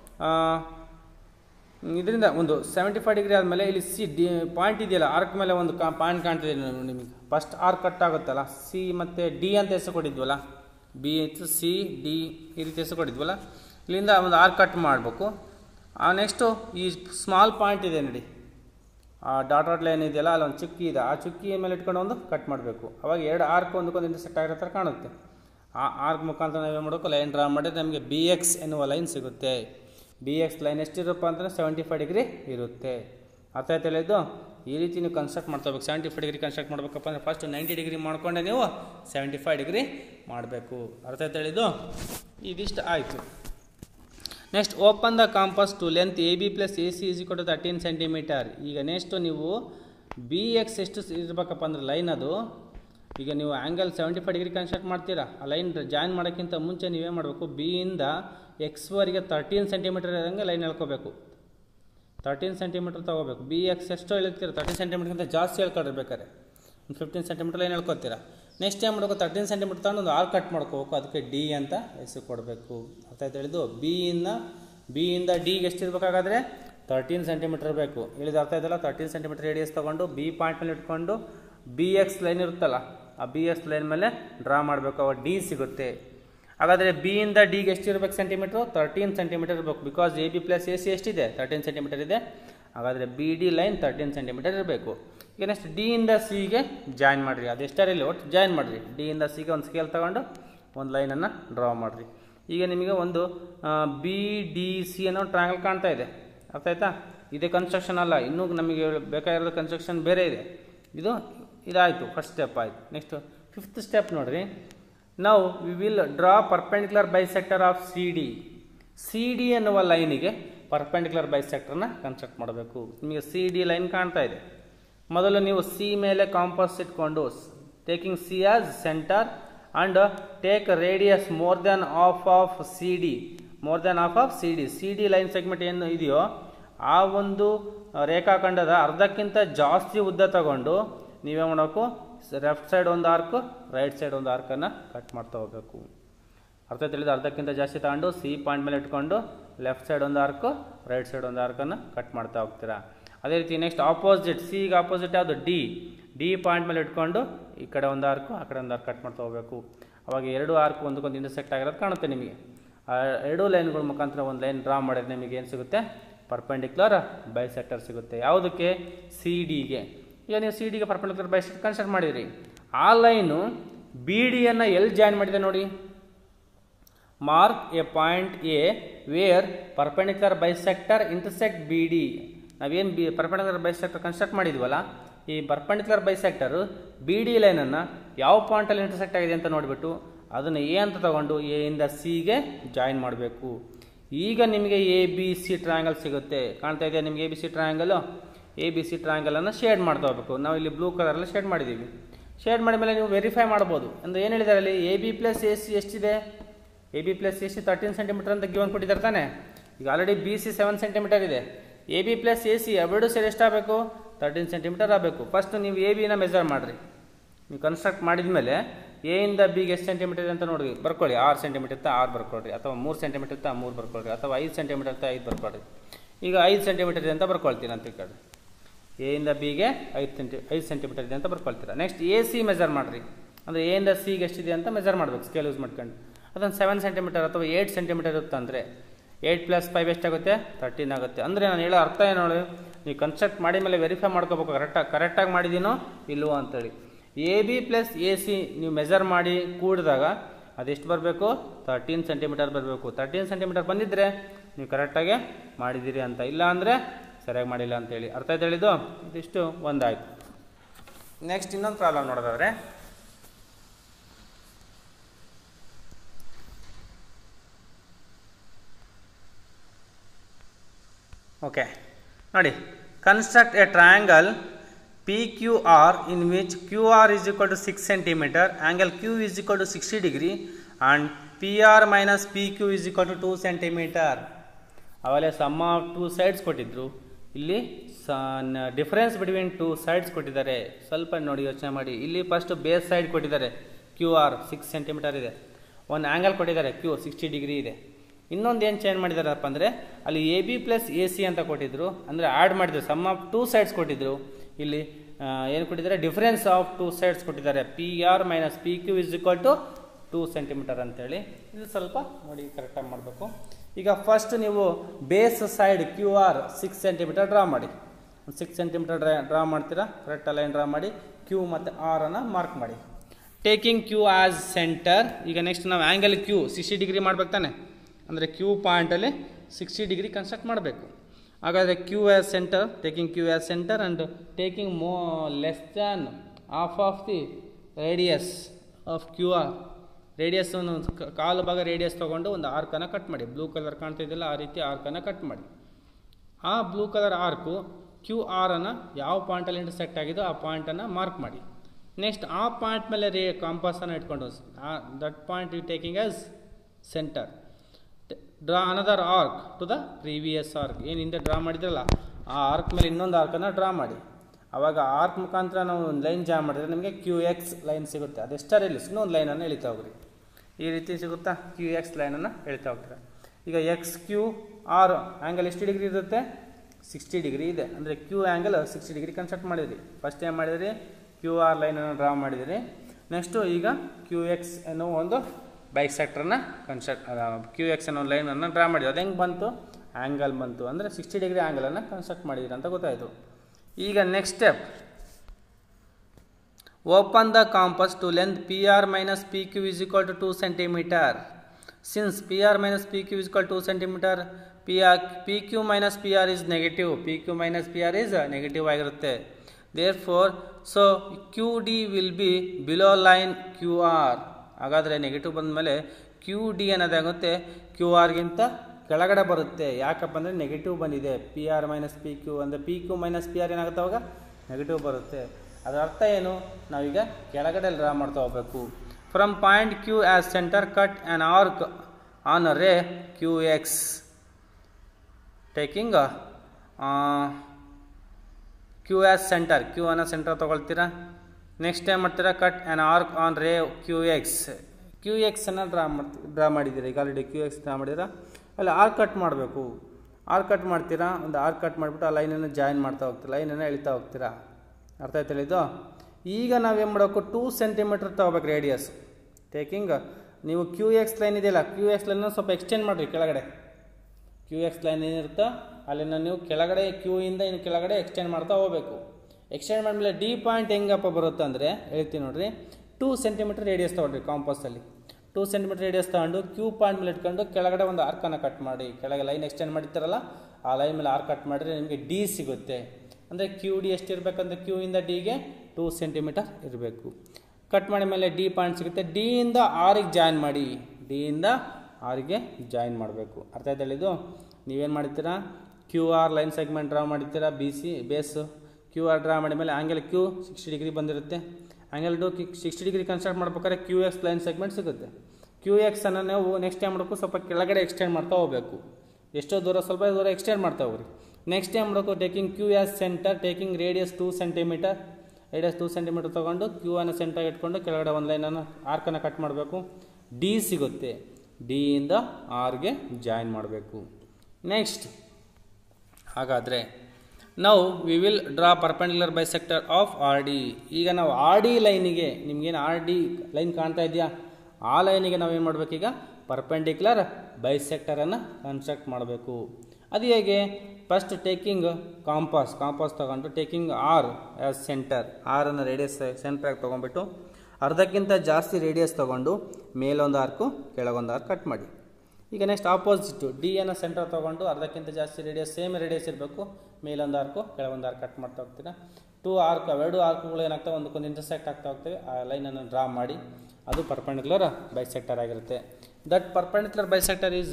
ಇದರಿಂದ ಒಂದು ಸೆವೆಂಟಿ ಫೈವ್ ಡಿಗ್ರಿ ಆದಮೇಲೆ ಇಲ್ಲಿ ಸಿ ಡಿ ಪಾಯಿಂಟ್ ಇದೆಯಲ್ಲ ಆರ್ಕ್ ಮೇಲೆ ಒಂದು ಕಾ ಪಾಯಿಂಟ್ ಕಾಣ್ತಿದೆ ನಿಮಗೆ ಫಸ್ಟ್ ಆರ್ಕ್ ಕಟ್ ಆಗುತ್ತಲ್ಲ ಸಿ ಮತ್ತು ಡಿ ಅಂತ ಹೆಸರು ಕೊಟ್ಟಿದ್ವಲ್ಲ ಬಿ ಎಚ್ ಸಿ ಡಿ ಈ ರೀತಿ ಹೆಸರು ಕೊಟ್ಟಿದ್ವಲ್ಲ ಇಲ್ಲಿಂದ ಒಂದು ಆರ್ಕ್ ಕಟ್ ಮಾಡಬೇಕು ನೆಕ್ಸ್ಟು ಈ ಸ್ಮಾಲ್ ಪಾಯಿಂಟ್ ಇದೆ ನೋಡಿ ಆ ಡಾಟ್ ಡಾಟ್ ಲೈನ್ ಇದೆಯಲ್ಲ ಅಲ್ಲೊಂದು ಚುಕ್ಕಿ ಇದೆ ಆ ಚುಕ್ಕಿ ಮೇಲೆ ಇಟ್ಕೊಂಡು ಒಂದು ಕಟ್ ಮಾಡಬೇಕು ಅವಾಗ ಎರಡು ಆರ್ಕ್ ಒಂದಕ್ಕೊಂದು ಇಂಟರ್ಸೆಕ್ಟ್ ಆಗಿರೋ ಥರ ಕಾಣುತ್ತೆ ಆ ಆರ್ಕ್ ಮುಖಾಂತರ ನಾವೇನು ಮಾಡಬೇಕು ಲೈನ್ ಡ್ರಾ ಮಾಡಿದ್ರೆ ನಮಗೆ ಬಿ ಎಕ್ಸ್ ಎನ್ನುವ ಲೈನ್ ಸಿಗುತ್ತೆ ಬಿ ಎಕ್ಸ್ ಲೈನ್ ಎಷ್ಟಿರಪ್ಪ ಅಂದರೆ ಸೆವೆಂಟಿ ಫೈವ್ ಡಿಗ್ರಿ ಇರುತ್ತೆ ಅರ್ಥ ಆಯ್ತು ಹೇಳಿದ್ದು ಈ ರೀತಿ ನೀವು ಕನ್ಸ್ಟ್ರಕ್ಟ್ ಮಾಡ್ತಾ ಹೋಗ್ಬೇಕು ಸೆವೆಂಟಿ ಫೈವ್ ಡಿಗ್ರಿ ಕನ್ಸ್ಟ್ರಕ್ಟ್ ಮಾಡಬೇಕಪ್ಪ ಅಂದರೆ ಫಸ್ಟ್ ನೈಂಟಿ ಡಿಗ್ರಿ ಮಾಡ್ಕೊಂಡೆ ನೀವು ಸೆವೆಂಟಿ ಫೈವ್ ಡಿಗ್ರಿ ಮಾಡಬೇಕು ಅರ್ಥ ಆಯ್ತು ಹೇಳಿದ್ದು ಇದಿಷ್ಟು ಆಯಿತು next open the compass to length A B plus A C is equal to thirteen centimetre ಈಗ ನೆಕ್ಸ್ಟು ನೀವು ಬಿ ಎಕ್ಸ್ ಎಷ್ಟು ಇರಬೇಕಪ್ಪ ಅಂದ್ರೆ ಲೈನ್ ಅದು ಈಗ ನೀವು angle seventy five degree construct ಮಾಡ್ತೀರಾ ಆ ಲೈನ್ ಜಾಯಿನ್ ಮಾಡೋಕ್ಕಿಂತ ಮುಂಚೆ ನೀವೇನು ಮಾಡಬೇಕು ಬಿಯಿಂದ ಎಕ್ಸ್ವರೆಗೆ ತರ್ಟೀನ್ ಸೆಂಟಿಮೀಟರ್ ಇರೋಂಗೆ ಲೈನ್ ಎಳ್ಕೋಬೇಕು ತರ್ಟೀನ್ ಸೆಂಟಿಮೀಟರ್ ತೊಗೋಬೇಕು ಬಿ ಎಕ್ಸ್ ಎಷ್ಟೋ ಹೇಳ್ತೀರ ತರ್ಟೀನ್ ಸೆಂಟಿಮೀಟರ್ಗಿಂತ ಜಾಸ್ತಿ ಹೇಳ್ಕೊಳ್ಬೇಕಾರೆ ಒಂದು ಫಿಫ್ಟೀನ್ ಸೆಂಟಿಮೀಟರ್ ಲೈನ್ ಹೇಳ್ಕೊತೀರಾ ನೆಕ್ಸ್ಟ್ ಏನು ಮಾಡಬೇಕು ತರ್ಟೀನ್ ಸೆಂಟಿಮೀಟರ್ ತಗೊಂಡು ಒಂದು ಆರ್ ಕಟ್ ಮಾಡ್ಕೋಬೇಕು ಅದಕ್ಕೆ ಡಿ ಅಂತ ಹೆಸರು ಕೊಡಬೇಕು ಅರ್ಥ ಆಯ್ತು ಹೇಳಿದ್ದು ಬಿಯಿಂದ ಬಿಯಿಂದ ಡಿಗೆ ಎಷ್ಟು ಇರಬೇಕಾಗಾದ್ರೆ ತರ್ಟೀನ್ ಸೆಂಟಿಮೀಟರ್ ಬೇಕು ಹೇಳಿದ ಅರ್ಥ ಇದೆಲ್ಲ ತರ್ಟೀನ್ ಸೆಂಟಿಮೀಟರ್ ರೇಡಿಯಸ್ ತೊಗೊಂಡು ಬಿ ಪಾಯಿಂಟ್ ಮೇಲೆ ಇಟ್ಕೊಂಡು ಬಿ ಎಕ್ಸ್ ಲೈನ್ ಇರುತ್ತಲ್ಲ ಆ ಬಿ ಎಕ್ಸ್ ಲೈನ್ ಮೇಲೆ ಡ್ರಾ ಮಾಡಬೇಕು ಅವಾಗ ಡಿ ಸಿಗುತ್ತೆ ಹಾಗಾದರೆ ಬಿಯಿಂದ ಡಿಗೆ ಎಷ್ಟು ಇರಬೇಕು ಸೆಂಟಿಮೀಟ್ರು ತರ್ಟೀನ್ ಸೆಂಟಿಮೀಟರ್ ಇರಬೇಕು because A B plus A C ಎಷ್ಟಿದೆ ತರ್ಟೀನ್ ಸೆಂಟಿಮೀಟರ್ ಇದೆ ಹಾಗಾದರೆ B D line thirteen centimetre ಇರಬೇಕು ಈಗ ನೆಕ್ಸ್ಟ್ ಡಿ ಇಂದ ಸಿಗೆ ಜಾಯಿನ್ ಮಾಡಿರಿ ಅದು ಎಷ್ಟೇ ಇರಲಿ ಒಟ್ಟು ಜಾಯಿನ್ ಮಾಡಿರಿ ಡಿ ಇಂದ ಸಿಗೆ ಒಂದು ಸ್ಕೇಲ್ ತಗೊಂಡು ಒಂದು ಲೈನನ್ನು ಡ್ರಾ ಮಾಡಿರಿ ಈಗ ನಿಮಗೆ ಒಂದು ಬಿ ಡಿ ಸಿ ಅನ್ನೋ ಟ್ರ್ಯಾಂಗಲ್ ಕಾಣ್ತಾ ಇದೆ ಅರ್ಥ ಆಯ್ತಾ ಇದೇ ಕನ್ಸ್ಟ್ರಕ್ಷನ್ ಅಲ್ಲ ಇನ್ನೂ ನಮಗೆ ಬೇಕಾಗಿರೋದು ಕನ್ಸ್ಟ್ರಕ್ಷನ್ ಬೇರೆ ಇದೆ ಇದು ಇದಾಯಿತು ಫಸ್ಟ್ ಸ್ಟೆಪ್ ಆಯಿತು ನೆಕ್ಸ್ಟ್ ಫಿಫ್ತ್ ಸ್ಟೆಪ್ ನೋಡ್ರಿ ನಾವು we will draw perpendicular bisector of C D C D ಎನ್ನುವ ಲೈನಿಗೆ ಪರ್ಪೆಂಡಿಕ್ಯುಲರ್ ಬೈಸೆಕ್ಟರ್ನ ಕನ್ಸ್ಟ್ರಕ್ಟ್ ಮಾಡಬೇಕು ನಿಮಗೆ ಸಿ ಡಿ ಲೈನ್ ಕಾಣ್ತಾ ಇದೆ ಮೊದಲು ನೀವು ಸಿ ಮೇಲೆ ಕಾಂಪಸ್ ಇಟ್ಕೊಂಡು taking C as centre and take radius more than half of C D more than half of C D C D line segment ಏನು ಇದೆಯೋ ಆ ಒಂದು ರೇಖಾಖಂಡದ ಅರ್ಧಕ್ಕಿಂತ ಜಾಸ್ತಿ ಉದ್ದ ತಗೊಂಡು ನೀವೇ ಮಾಡಬೇಕು ಲೆಫ್ಟ್ ಸೈಡ್ ಒಂದು ಆರ್ಕ್ ರೈಟ್ ಸೈಡ್ ಒಂದು ಆರ್ಕನ್ನು ಕಟ್ ಮಾಡ್ತಾ ಹೋಗಬೇಕು ಅರ್ಥ ತಿಳಿದು ಅರ್ಧಕ್ಕಿಂತ ಜಾಸ್ತಿ ತಗೊಂಡು ಸಿ ಪಾಯಿಂಟ್ ಮೇಲೆ ಇಟ್ಕೊಂಡು ಲೆಫ್ಟ್ ಸೈಡ್ ಒಂದು ಆರ್ಕು ರೈಟ್ ಸೈಡ್ ಒಂದು ಆರ್ಕನ್ನು ಕಟ್ ಮಾಡ್ತಾ ಹೋಗ್ತೀರಾ ಅದೇ ರೀತಿ ನೆಕ್ಸ್ಟ್ ಆಪೋಸಿಟ್ ಸಿ ಈಗ ಆಪೋಸಿಟ್ ಯಾವುದು ಡಿ ಡಿ ಪಾಯಿಂಟ್ ಮೇಲೆ ಇಟ್ಕೊಂಡು ಈ ಕಡೆ ಒಂದು ಆರ್ಕು ಆ ಕಡೆ ಒಂದು ಆರ್ಕ್ ಕಟ್ ಮಾಡ್ತಾ ಹೋಗಬೇಕು ಅವಾಗ ಎರಡು ಆರ್ಕ್ ಒಂದಕ್ಕೊಂದು ಇಂಟರ್ಸೆಕ್ಟ್ ಆಗಿರೋದು ಕಾಣುತ್ತೆ ನಿಮಗೆ ಆ ಎರಡೂ ಲೈನ್ಗಳ ಮುಖಾಂತರ ಒಂದು ಲೈನ್ ಡ್ರಾ ಮಾಡಿದ್ರೆ ನಿಮಗೆ ಏನು ಸಿಗುತ್ತೆ ಪರ್ಪೆಂಡಿಕ್ಯುಲರ್ ಬೈಸೆಕ್ಟರ್ ಸಿಗುತ್ತೆ ಯಾವುದಕ್ಕೆ ಸಿ ಡಿಗೆ ಈಗ ನೀವು ಸಿ ಡಿಗೆ ಪರ್ಪೆಂಡಿಕ್ಯುಲರ್ ಬೈಸೆಕ್ಟರ್ ಕನ್ಸ್ಟ್ರಕ್ಟ್ ಮಾಡಿದಿರಿ ಆ ಲೈನು ಬಿ ಡಿಯನ್ನು ಎಲ್ಲಿ ಜಾಯಿನ್ ಮಾಡಿದೆ ನೋಡಿ mark a point A where perpendicular bisector intersect B D ನಾವೇನು ಬಿ ಪರ್ಪೆಂಡಿಕ್ಯುಲರ್ ಬೈಸೆಕ್ಟರ್ ಕನ್ಸ್ಟ್ರಕ್ಟ್ ಮಾಡಿದ್ವಲ್ಲ ಈ ಪರ್ಪೆಂಡಿಕ್ಯುಲರ್ ಬೈಸೆಕ್ಟರು ಬಿ ಡಿ ಲೈನನ್ನು ಯಾವ ಪಾಯಿಂಟಲ್ಲಿ ಇಂಟರ್ಸೆಕ್ಟ್ ಆಗಿದೆ ಅಂತ ನೋಡಿಬಿಟ್ಟು ಅದನ್ನು ಎ ಅಂತ ತಗೊಂಡು ಎ ಇಂದ ಸಿಗೆ ಜಾಯಿನ್ ಮಾಡಬೇಕು ಈಗ ನಿಮಗೆ ಎ ಬಿ ಸಿ ಟ್ರಯಾಂಗಲ್ ಸಿಗುತ್ತೆ ಕಾಣ್ತಾ ಇದೆಯಾ ನಿಮಗೆ A B C triangle A B C ಟ್ರಯಾಂಗಲನ್ನು ಶೇಡ್ ಮಾಡ್ತಾ ಹೋಗ್ಬೇಕು ನಾವು ಇಲ್ಲಿ ಬ್ಲೂ ಕಲರಲ್ಲಿ ಶೇಡ್ ಮಾಡಿದ್ದೀವಿ ಶೇಡ್ ಮಾಡಿದ ಮೇಲೆ ನೀವು ವೆರಿಫೈ ಮಾಡ್ಬೋದು ಅಂದರೆ ಏನು ಹೇಳಿದ್ದಾರೆ ಅಲ್ಲಿ A B plus A C ಎಷ್ಟಿದೆ A B plus A C thirteen centimetre ಅಂತ ಗಿವನ್ ಕೊಟ್ಟಿದ್ದಾರೆ ತಾನೆ ಈಗ already B C seven centimetre ಇದೆ A B plus A C ಎರಡು ಸೇರಿ ಎಷ್ಟಾಗಬೇಕು ತರ್ಟೀನ್ ಸೆಂಟಿಮೀಟರ್ ಆಗಬೇಕು ಫಸ್ಟ್ ನೀವು ಎ ಬಿನ ಮೆಜರ್ ಮಾಡಿರಿ ನೀವು ಕನ್ಸ್ಟ್ರಕ್ಟ್ ಮಾಡಿದ ಮೇಲೆ ಎ ಇಂದ ಬಿಗೆ ಎಷ್ಟು ಸೆಂಟಿಮೀಟರ್ ಇದೆ ಅಂತ ನೋಡಿ ಬರ್ಕೊಳ್ಳಿ ಆರು ಸೆಂಟಿಮೀಟರ್ ಇತ್ತ ಆರು ಬರ್ಕೊಳ್ರಿ ಅಥವಾ ಮೂರು ಸೆಂಟಿಮೀಟರ್ ಇತ್ತ ಮೂರು ಬರ್ಕೊಳ್ರಿ ಅಥವಾ ಐದು ಸೆಂಟಿಮೀಟರ್ ಇತ್ತ ಐದು ಬರ್ಕೊಳ್ರಿ ಈಗ ಐದು ಸೆಂಟಿಮೀಟರ್ ಇದೆ ಅಂತ ಬರ್ಕೊಳ್ತೀನಿ ಅಂತ ಈ ಕಡೆ ಎ ಇಂದ ಬಿಗೆ ಐದು ಸೆಂಟಿ ಐದು ಸೆಂಟಿಮೀಟರ್ ಇದೆ ಅಂತ ಬರ್ಕೊಳ್ತೀರಾ ನೆಕ್ಸ್ಟ್ ಎ ಸಿ ಮೆಜರ್ ಮಾಡಿರಿ ಅಂದರೆ ಎ ಇಂದ ಸಿಗೆ ಎಷ್ಟಿದೆ ಅಂತ ಮೆಜರ್ ಮಾಡ್ಬೇಕು ಸ್ಕೇಲ್ ಯೂಸ್ ಮಾಡ್ಕೊಂಡು ಅದೊಂದು ಸೆವೆನ್ ಸೆಂಟಿಮೀಟರ್ ಅಥವಾ ಏಯ್ಟ್ ಸೆಂಟಿಮೀಟರ್ ಇರುತ್ತೆ ಅಂದರೆ ಏಯ್ಟ್ ಪ್ಲಸ್ ಫೈವ್ ಎಷ್ಟಾಗುತ್ತೆ ತರ್ಟೀನ್ ಆಗುತ್ತೆ ಅಂದರೆ ನಾನು ಹೇಳೋ ಅರ್ಥ ಏನು ನೋಡಿ ನೀವು ಕನ್ಸ್ಟ್ರಕ್ಟ್ ಮಾಡಿದ ಮೇಲೆ ವೆರಿಫೈ ಮಾಡ್ಕೋಬೇಕು ಕರೆಕ್ಟಾಗಿ ಕರೆಕ್ಟಾಗಿ ಮಾಡಿದ್ದೀನೋ ಇಲ್ವೋ ಅಂತೇಳಿ A B plus A C ನೀವು ಮೆಜರ್ ಮಾಡಿ ಕೂಡಿದಾಗ ಅದೆಷ್ಟು ಬರಬೇಕು ತರ್ಟೀನ್ ಸೆಂಟಿಮೀಟರ್ ಬರಬೇಕು ತರ್ಟೀನ್ ಸೆಂಟಿಮೀಟರ್ ಬಂದಿದ್ದರೆ ನೀವು ಕರೆಕ್ಟಾಗಿ ಮಾಡಿದ್ದೀರಿ ಅಂತ ಇಲ್ಲ ಅಂದರೆ ಸರಿಯಾಗಿ ಮಾಡಿಲ್ಲ ಅಂತೇಳಿ ಅರ್ಥ ಆಯ್ತು ಹೇಳಿದ್ದು ಇದಿಷ್ಟು ಒಂದಾಯಿತು ನೆಕ್ಸ್ಟ್ ಇನ್ನೊಂದು ಪ್ರಾಬ್ಲಮ್ ನೋಡೋದಾದ್ರೆ ಓಕೆ ನೋಡಿ construct a triangle P Q R in which Q R is equal to six centimetre angle Q is equal to sixty degree and P R minus P Q is equal to two centimetre ಆಮೇಲೆ sum of two sides ಕೊಟ್ಟಿದ್ರು ಇಲ್ಲಿ difference between two sides ಕೊಟ್ಟಿದ್ದಾರೆ ಸ್ವಲ್ಪ ನೋಡಿ ಯೋಚನೆ ಮಾಡಿ ಇಲ್ಲಿ first base side ಕೊಟ್ಟಿದ್ದಾರೆ ಕ್ಯೂ ಆರ್ ಸಿಕ್ಸ್ ಸೆಂಟಿಮೀಟರ್ ಇದೆ ಒಂದು ಆ್ಯಂಗಲ್ ಕೊಟ್ಟಿದ್ದಾರೆ ಕ್ಯೂ ಸಿಕ್ಸ್ಟಿ ಡಿಗ್ರಿ ಇದೆ ಇನ್ನೊಂದು ಏನು ಚೇಂಜ್ ಮಾಡಿದಾರಪ್ಪ ಅಂದರೆ ಅಲ್ಲಿ A B plus A C ಅಂತ ಕೊಟ್ಟಿದ್ರು ಅಂದರೆ ಆ್ಯಡ್ ಮಾಡಿದ್ರು ಸಮ್ ಆಫ್ ಟೂ ಸೈಡ್ಸ್ ಕೊಟ್ಟಿದ್ರು ಇಲ್ಲಿ ಏನು ಕೊಟ್ಟಿದ್ದಾರೆ ಡಿಫರೆನ್ಸ್ ಆಫ್ ಟೂ ಸೈಡ್ಸ್ ಕೊಟ್ಟಿದ್ದಾರೆ P R minus P Q is equal to two centimetre ಅಂತೇಳಿ ಇದು ಸ್ವಲ್ಪ ನೋಡಿ ಕರೆಕ್ಟಾಗಿ ಮಾಡಬೇಕು ಈಗ ಫಸ್ಟ್ ನೀವು base side Q R six centimetre draw ಮಾಡಿ ಸಿಕ್ಸ್ ಸೆಂಟಿಮೀಟರ್ ಡ್ರಾ ಡ್ರಾ ಮಾಡ್ತೀರಾ ಕರೆಕ್ಟ್ ಲೈನ್ ಡ್ರಾ ಮಾಡಿ ಕ್ಯೂ ಮತ್ತು ಆರನ್ನು ಮಾರ್ಕ್ ಮಾಡಿ ಟೇಕಿಂಗ್ ಕ್ಯೂ ಆಸ್ ಸೆಂಟರ್ ಈಗ ನೆಕ್ಸ್ಟ್ ನಾವು ಆ್ಯಂಗಲ್ ಕ್ಯೂ ಸಿಕ್ಸ್ಟಿ ಡಿಗ್ರಿ ಮಾಡ್ಬೇಕು ತಾನೆ ಅಂದರೆ ಕ್ಯೂ ಪಾಯಿಂಟಲ್ಲಿ ಸಿಕ್ಸ್ಟಿ ಡಿಗ್ರಿ ಕನ್ಸ್ಟ್ರಕ್ಟ್ ಮಾಡಬೇಕು ಹಾಗಾದರೆ Q as centre taking Q as centre and taking more less than half of the radius of Q R radius ಕಾಲು ಭಾಗ ರೇಡಿಯಸ್ ತೊಗೊಂಡು ಒಂದು ಆರ್ಕನ್ನು ಕಟ್ ಮಾಡಿ ಬ್ಲೂ ಕಲರ್ ಕಾಣ್ತಿದ್ದಿಲ್ಲ ಆ ರೀತಿ ಆರ್ಕನ್ನು ಕಟ್ ಮಾಡಿ ಆ ಬ್ಲೂ ಕಲರ್ ಆರ್ಕು ಕ್ಯೂ ಆರನ್ನು ಯಾವ ಪಾಯಿಂಟಲ್ಲಿ ಇಂಟರ್ಸೆಕ್ಟ್ ಆಗಿದೋ ಆ ಪಾಯಿಂಟನ್ನು ಮಾರ್ಕ್ ಮಾಡಿ ನೆಕ್ಸ್ಟ್ ಆ ಪಾಯಿಂಟ್ ಮೇಲೆ ರೇ ಕಾಂಪಾಸನ್ನು ಇಟ್ಕೊಂಡು that point you taking as centre draw another arc to the previous arc ಏನು ಹಿಂದೆ ಡ್ರಾ ಮಾಡಿದ್ರಲ್ಲ ಆ ಆರ್ಕ್ ಮೇಲೆ ಇನ್ನೊಂದು ಆರ್ಕನ್ನು ಡ್ರಾ ಮಾಡಿ ಆವಾಗ ಆರ್ಕ್ ಮುಖಾಂತರ ನಾವು ಒಂದು ಲೈನ್ ಜಾಮ್ ಮಾಡಿದ್ರೆ ನಮಗೆ ಕ್ಯೂ ಎಕ್ಸ್ ಲೈನ್ ಸಿಗುತ್ತೆ ಅದೆಷ್ಟರ ಇಲ್ಲಿ ಇನ್ನೊಂದು ಲೈನನ್ನು ಎಳಿತಾ ಹೋಗ್ರಿ ಈ ರೀತಿ ಸಿಗುತ್ತಾ ಕ್ಯೂ ಎಕ್ಸ್ ಲೈನನ್ನು ಎಳಿತಾ ಹೋಗ್ತೀರಾ ಈಗ ಎಕ್ಸ್ ಕ್ಯೂ ಆರ್ ಆ್ಯಂಗಲ್ ಎಷ್ಟು ಡಿಗ್ರಿ ಇರುತ್ತೆ ಸಿಕ್ಸ್ಟಿ ಡಿಗ್ರಿ ಇದೆ ಅಂದರೆ Q angle sixty degree construct ಮಾಡಿದ್ರಿ ಫಸ್ಟ್ ಏನು ಮಾಡಿದಿರಿ ಕ್ಯೂ ಆರ್ ಲೈನನ್ನು ಡ್ರಾ ಮಾಡಿದಿರಿ ನೆಕ್ಸ್ಟು ಈಗ ಕ್ಯೂ ಎಕ್ಸ್ ಅನ್ನೋ ಒಂದು ಬೈಕ್ ಸೆಕ್ಟ್ರನ್ನ ಕನ್ಸ್ಟ್ರಕ್ಟ್ ಕ್ಯೂ ಎಕ್ಸ್ ಅನ್ನೋ ಲೈನನ್ನು ಡ್ರಾ ಮಾಡಿದ್ವಿ ಅದು ಹೆಂಗೆ ಬಂತು ಆ್ಯಂಗಲ್ ಬಂತು ಅಂದರೆ ಸಿಕ್ಸ್ಟಿ ಡಿಗ್ರಿ ಆ್ಯಂಗಲನ್ನು ಕನ್ಸ್ಟ್ರಕ್ಟ್ ಮಾಡಿದಿರಿ ಅಂತ ಗೊತ್ತಾಯಿತು ಈಗ next step open the compass to length P R minus P Q is equal to two centimeter since P R minus P Q is equal to centimeter P R P Q minus P R is negative P Q minus P R is negative ಆಗಿರುತ್ತೆ therefore so Q D will be below line Q R ಹಾಗಾದರೆ negative ಬಂದಮೇಲೆ Q D ಅನ್ನೋದಾಗುತ್ತೆ Q ಆರ್ಗಿಂತ ಕೆಳಗಡೆ ಬರುತ್ತೆ ಯಾಕಪ್ಪ ಅಂದರೆ negative ಬಂದಿದೆ P R minus P Q ಅಂದರೆ P Q minus P R ಏನಾಗುತ್ತೆ ಅವಾಗ ನೆಗೆಟಿವ್ ಬರುತ್ತೆ ಅದರ ಅರ್ಥ ಏನು ನಾವೀಗ ಕೆಳಗಡೆ ಡ್ರಾ ಮಾಡ್ತಾ ಹೋಗ್ಬೇಕು from point Q as centre cut an arc on ray Q X taking Q as centre Q ಅನ್ನೋ ಸೆಂಟರ್ ತೊಗೊಳ್ತೀರಾ ನೆಕ್ಸ್ಟ್ ಏನು ಮಾಡ್ತೀರಾ cut an arc on ray Q X Q ಎಕ್ಸನ್ನು ಡ್ರಾ ಮಾಡ್ತೀವಿ ಡ್ರಾ ಮಾಡಿದ್ದೀರಾ ಈಗ ಆಲ್ರೆಡಿ ಕ್ಯೂ ಎಕ್ಸ್ ಡ್ರಾ ಮಾಡಿದ್ದೀರಾ ಅಲ್ಲಿ ಆರ್ ಕಟ್ ಮಾಡಬೇಕು ಆರ್ ಕಟ್ ಮಾಡ್ತೀರಾ ಒಂದು ಆರ್ ಕಟ್ ಮಾಡಿಬಿಟ್ಟು ಆ ಲೈನನ್ನು ಜಾಯಿನ್ ಮಾಡ್ತಾ ಹೋಗ್ತೀರಾ ಲೈನನ್ನು ಎಳಿತಾ ಹೋಗ್ತೀರಾ ಅರ್ಥ ಆಯ್ತಲ್ಲ ಇದು ಈಗ ನಾವೇನು ಮಾಡಬೇಕು ಟೂ ಸೆಂಟಿಮೀಟ್ರ್ ತೊಗೋಬೇಕು ರೇಡಿಯಸ್ ಟೇಕಿಂಗ್ ನೀವು ಕ್ಯೂ ಎಕ್ಸ್ ಲೈನ್ ಇದೆಯಲ್ಲ ಕ್ಯೂ ಎಕ್ಸ್ ಲೈನ್ನ ಸ್ವಲ್ಪ ಎಕ್ಸ್ಟೆಂಡ್ ಮಾಡಿರಿ ಕೆಳಗಡೆ ಕ್ಯೂ ಎಕ್ಸ್ ಲೈನ್ ಏನಿರುತ್ತೋ ಅಲ್ಲಿನ ನೀವು ಕೆಳಗಡೆ ಕ್ಯೂ ಇಂದ ಇನ್ನು ಕೆಳಗಡೆ ಎಕ್ಸ್ಟೆಂಡ್ ಮಾಡ್ತಾ ಹೋಗಬೇಕು ಎಕ್ಸ್ಟೆಂಡ್ ಮಾಡಿದ್ಮೇಲೆ ಡಿ ಪಾಯಿಂಟ್ ಹೆಂಗಪ್ಪ ಬರುತ್ತೆ ಅಂದರೆ ಹೇಳ್ತೀನಿ ನೋಡ್ರಿ ಟೂ ಸೆಂಟಿಮೀಟರ್ ರೇಡಿಯಸ್ ತೊಗೊಳ್ರಿ ಕಾಂಪಸ್ಸಲ್ಲಿ ಟೂ ಸೆಂಟಿಮೀಟರ್ ರೇಡಿಯಸ್ ತೊಗೊಂಡು ಕ್ಯೂ ಪಾಯಿಂಟ್ ಮೇಲೆ ಇಟ್ಕೊಂಡು ಕೆಳಗಡೆ ಒಂದು ಆರ್ಕನ್ನು ಕಟ್ ಮಾಡಿ ಕೆಳಗೆ ಲೈನ್ ಎಕ್ಸ್ಟೆಂಡ್ ಮಾಡಿರ್ತಾರಲ್ಲ ಆ ಲೈನ್ ಮೇಲೆ ಆರ್ಕ್ ಕಟ್ ಮಾಡಿದ್ರೆ ನಿಮಗೆ ಡಿ ಸಿಗುತ್ತೆ ಅಂದರೆ ಕ್ಯೂ ಡಿ ಎಷ್ಟು ಇರಬೇಕಂದ್ರೆ ಕ್ಯೂ ಇಂದ ಡಿಗೆ ಟೂ ಸೆಂಟಿಮೀಟರ್ ಇರಬೇಕು ಕಟ್ ಮಾಡಿದ ಮೇಲೆ ಡಿ ಪಾಯಿಂಟ್ ಸಿಗುತ್ತೆ ಡಿ ಇಂದ ಆರಿಗೆ ಜಾಯಿನ್ ಮಾಡಿ ಡಿ ಇಂದ ಆರಿಗೆ ಜಾಯಿನ್ ಮಾಡಬೇಕು ಅರ್ಥ ಆಯ್ತಲ್ಲ ಇದು ನೀವೇನು ಮಾಡ್ತೀರಾ Q R line segment draw ಮಾಡಿರ್ತೀರಾ B C base Q R draw ಮಾಡಿದ ಮೇಲೆ ಆಂಗಲ್ ಕ್ಯೂ ಸಿಕ್ಸ್ಟಿ ಡಿಗ್ರಿ ಬಂದಿರುತ್ತೆ angle to sixty degree construct ಮಾಡ್ಬೇಕಾದ್ರೆ ಕ್ಯೂ ಎಕ್ಸ್ ಲೈನ್ ಸೆಗ್ಮೆಂಟ್ ಸಿಗುತ್ತೆ ಕ್ಯೂ ಎಕ್ಸನ್ನು ನಾವು ನೆಕ್ಸ್ಟ್ ಟೈಮ್ ಮಾಡಬೇಕು ಸ್ವಲ್ಪ ಕೆಳಗಡೆ ಎಕ್ಸ್ಟೆಂಡ್ ಮಾಡ್ತಾ ಹೋಗಬೇಕು ಎಷ್ಟೋ ದೂರ ಸ್ವಲ್ಪ ದೂರ ಎಕ್ಸ್ಟೆಂಡ್ ಮಾಡ್ತಾ ಹೋಗ್ರಿ ನೆಕ್ಸ್ಟ್ ಟೈಮ್ ಮಾಡಬೇಕು taking Q as centre taking radius two centimetre radius two centimetre ತೊಗೊಂಡು ಕ್ಯೂ ಅನ್ನು ಸೆಂಟರ್ ಇಟ್ಕೊಂಡು ಕೆಳಗಡೆ ಒಂದು ಲೈನನ್ನು ಆರ್ಕನ್ನು ಕಟ್ ಮಾಡಬೇಕು ಡಿ ಸಿಗುತ್ತೆ ಡಿ ಇಂದ ಆರ್ಗೆ ಜಾಯಿನ್ ಮಾಡಬೇಕು ನೆಕ್ಸ್ಟ್ ಹಾಗಾದರೆ ನಾವು we will draw perpendicular bisector of R D ಈಗ ನಾವು ಆರ್ ಡಿ ಲೈನಿಗೆ ನಿಮ್ಗೇನು ಆರ್ ಡಿ ಲೈನ್ ಕಾಣ್ತಾ ಇದೆಯಾ ಆ ಲೈನಿಗೆ ನಾವೇನು ಮಾಡಬೇಕೀಗ ಪರ್ಪೆಂಡಿಕ್ಯುಲರ್ ಬೈಸೆಕ್ಟರನ್ನು ಕನ್ಸ್ಟ್ರಕ್ಟ್ ಮಾಡಬೇಕು ಅದು ಹೇಗೆ ಫಸ್ಟ್ ಟೇಕಿಂಗ್ ಕಾಂಪಾಸ್ ಕಾಂಪಾಸ್ ತೊಗೊಂಡು ಟೇಕಿಂಗ್ ಆರ್ ಆ್ಯಸ್ ಸೆಂಟರ್ ಆರನ್ನು ರೇಡಿಯಸ್ ಸೆಂಟ್ರಾಗಿ ತೊಗೊಂಡ್ಬಿಟ್ಟು ಅರ್ಧಕ್ಕಿಂತ ಜಾಸ್ತಿ ರೇಡಿಯಸ್ ತೊಗೊಂಡು ಮೇಲೊಂದು ಆರ್ಕು ಕೆಳಗೊಂದು ಆರ್ಕ್ ಕಟ್ ಮಾಡಿ ಈಗ ನೆಕ್ಸ್ಟ್ ಆಪೋಸಿಟು ಡಿ ಅನ್ನು ಸೆಂಟರ್ ತೊಗೊಂಡು ಅರ್ಧಕ್ಕಿಂತ ಜಾಸ್ತಿ ರೇಡಿಯಸ್ ಸೇಮ್ ರೇಡಿಯಸ್ ಇರಬೇಕು ಮೇಲೊಂದು ಆರ್ಕು ಕೆಳಗೊಂದು ಆರ್ಕ್ ಕಟ್ ಮಾಡ್ತಾ ಹೋಗ್ತೀರಾ ಟೂ ಆರ್ಕ್ ಅವೆರಡು ಆರ್ಕ್ಗಳು ಏನಾಗ್ತವೆ ಒಂದಕ್ಕೊಂದು ಇಂಟರ್ಸೆಕ್ಟ್ ಆಗ್ತಾ ಹೋಗ್ತವೆ ಆ ಲೈನನ್ನು ಡ್ರಾ ಮಾಡಿ ಅದು ಪರ್ಪೆಂಡಿಕ್ಯುಲರ್ ಬೈಸೆಕ್ಟರ್ ಆಗಿರುತ್ತೆ that perpendicular bisector is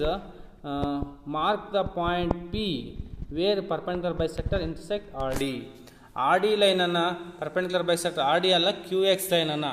mark the point P where perpendicular bisector intersect R D R D ಲೈನನ್ನು ಪರ್ಪೆಂಡಿಕ್ಯುಲರ್ ಬೈಸೆಕ್ಟರ್ ಆರ್ ಡಿ ಅಲ್ಲ ಕ್ಯೂ ಎಕ್ಸ್ ಲೈನನ್ನು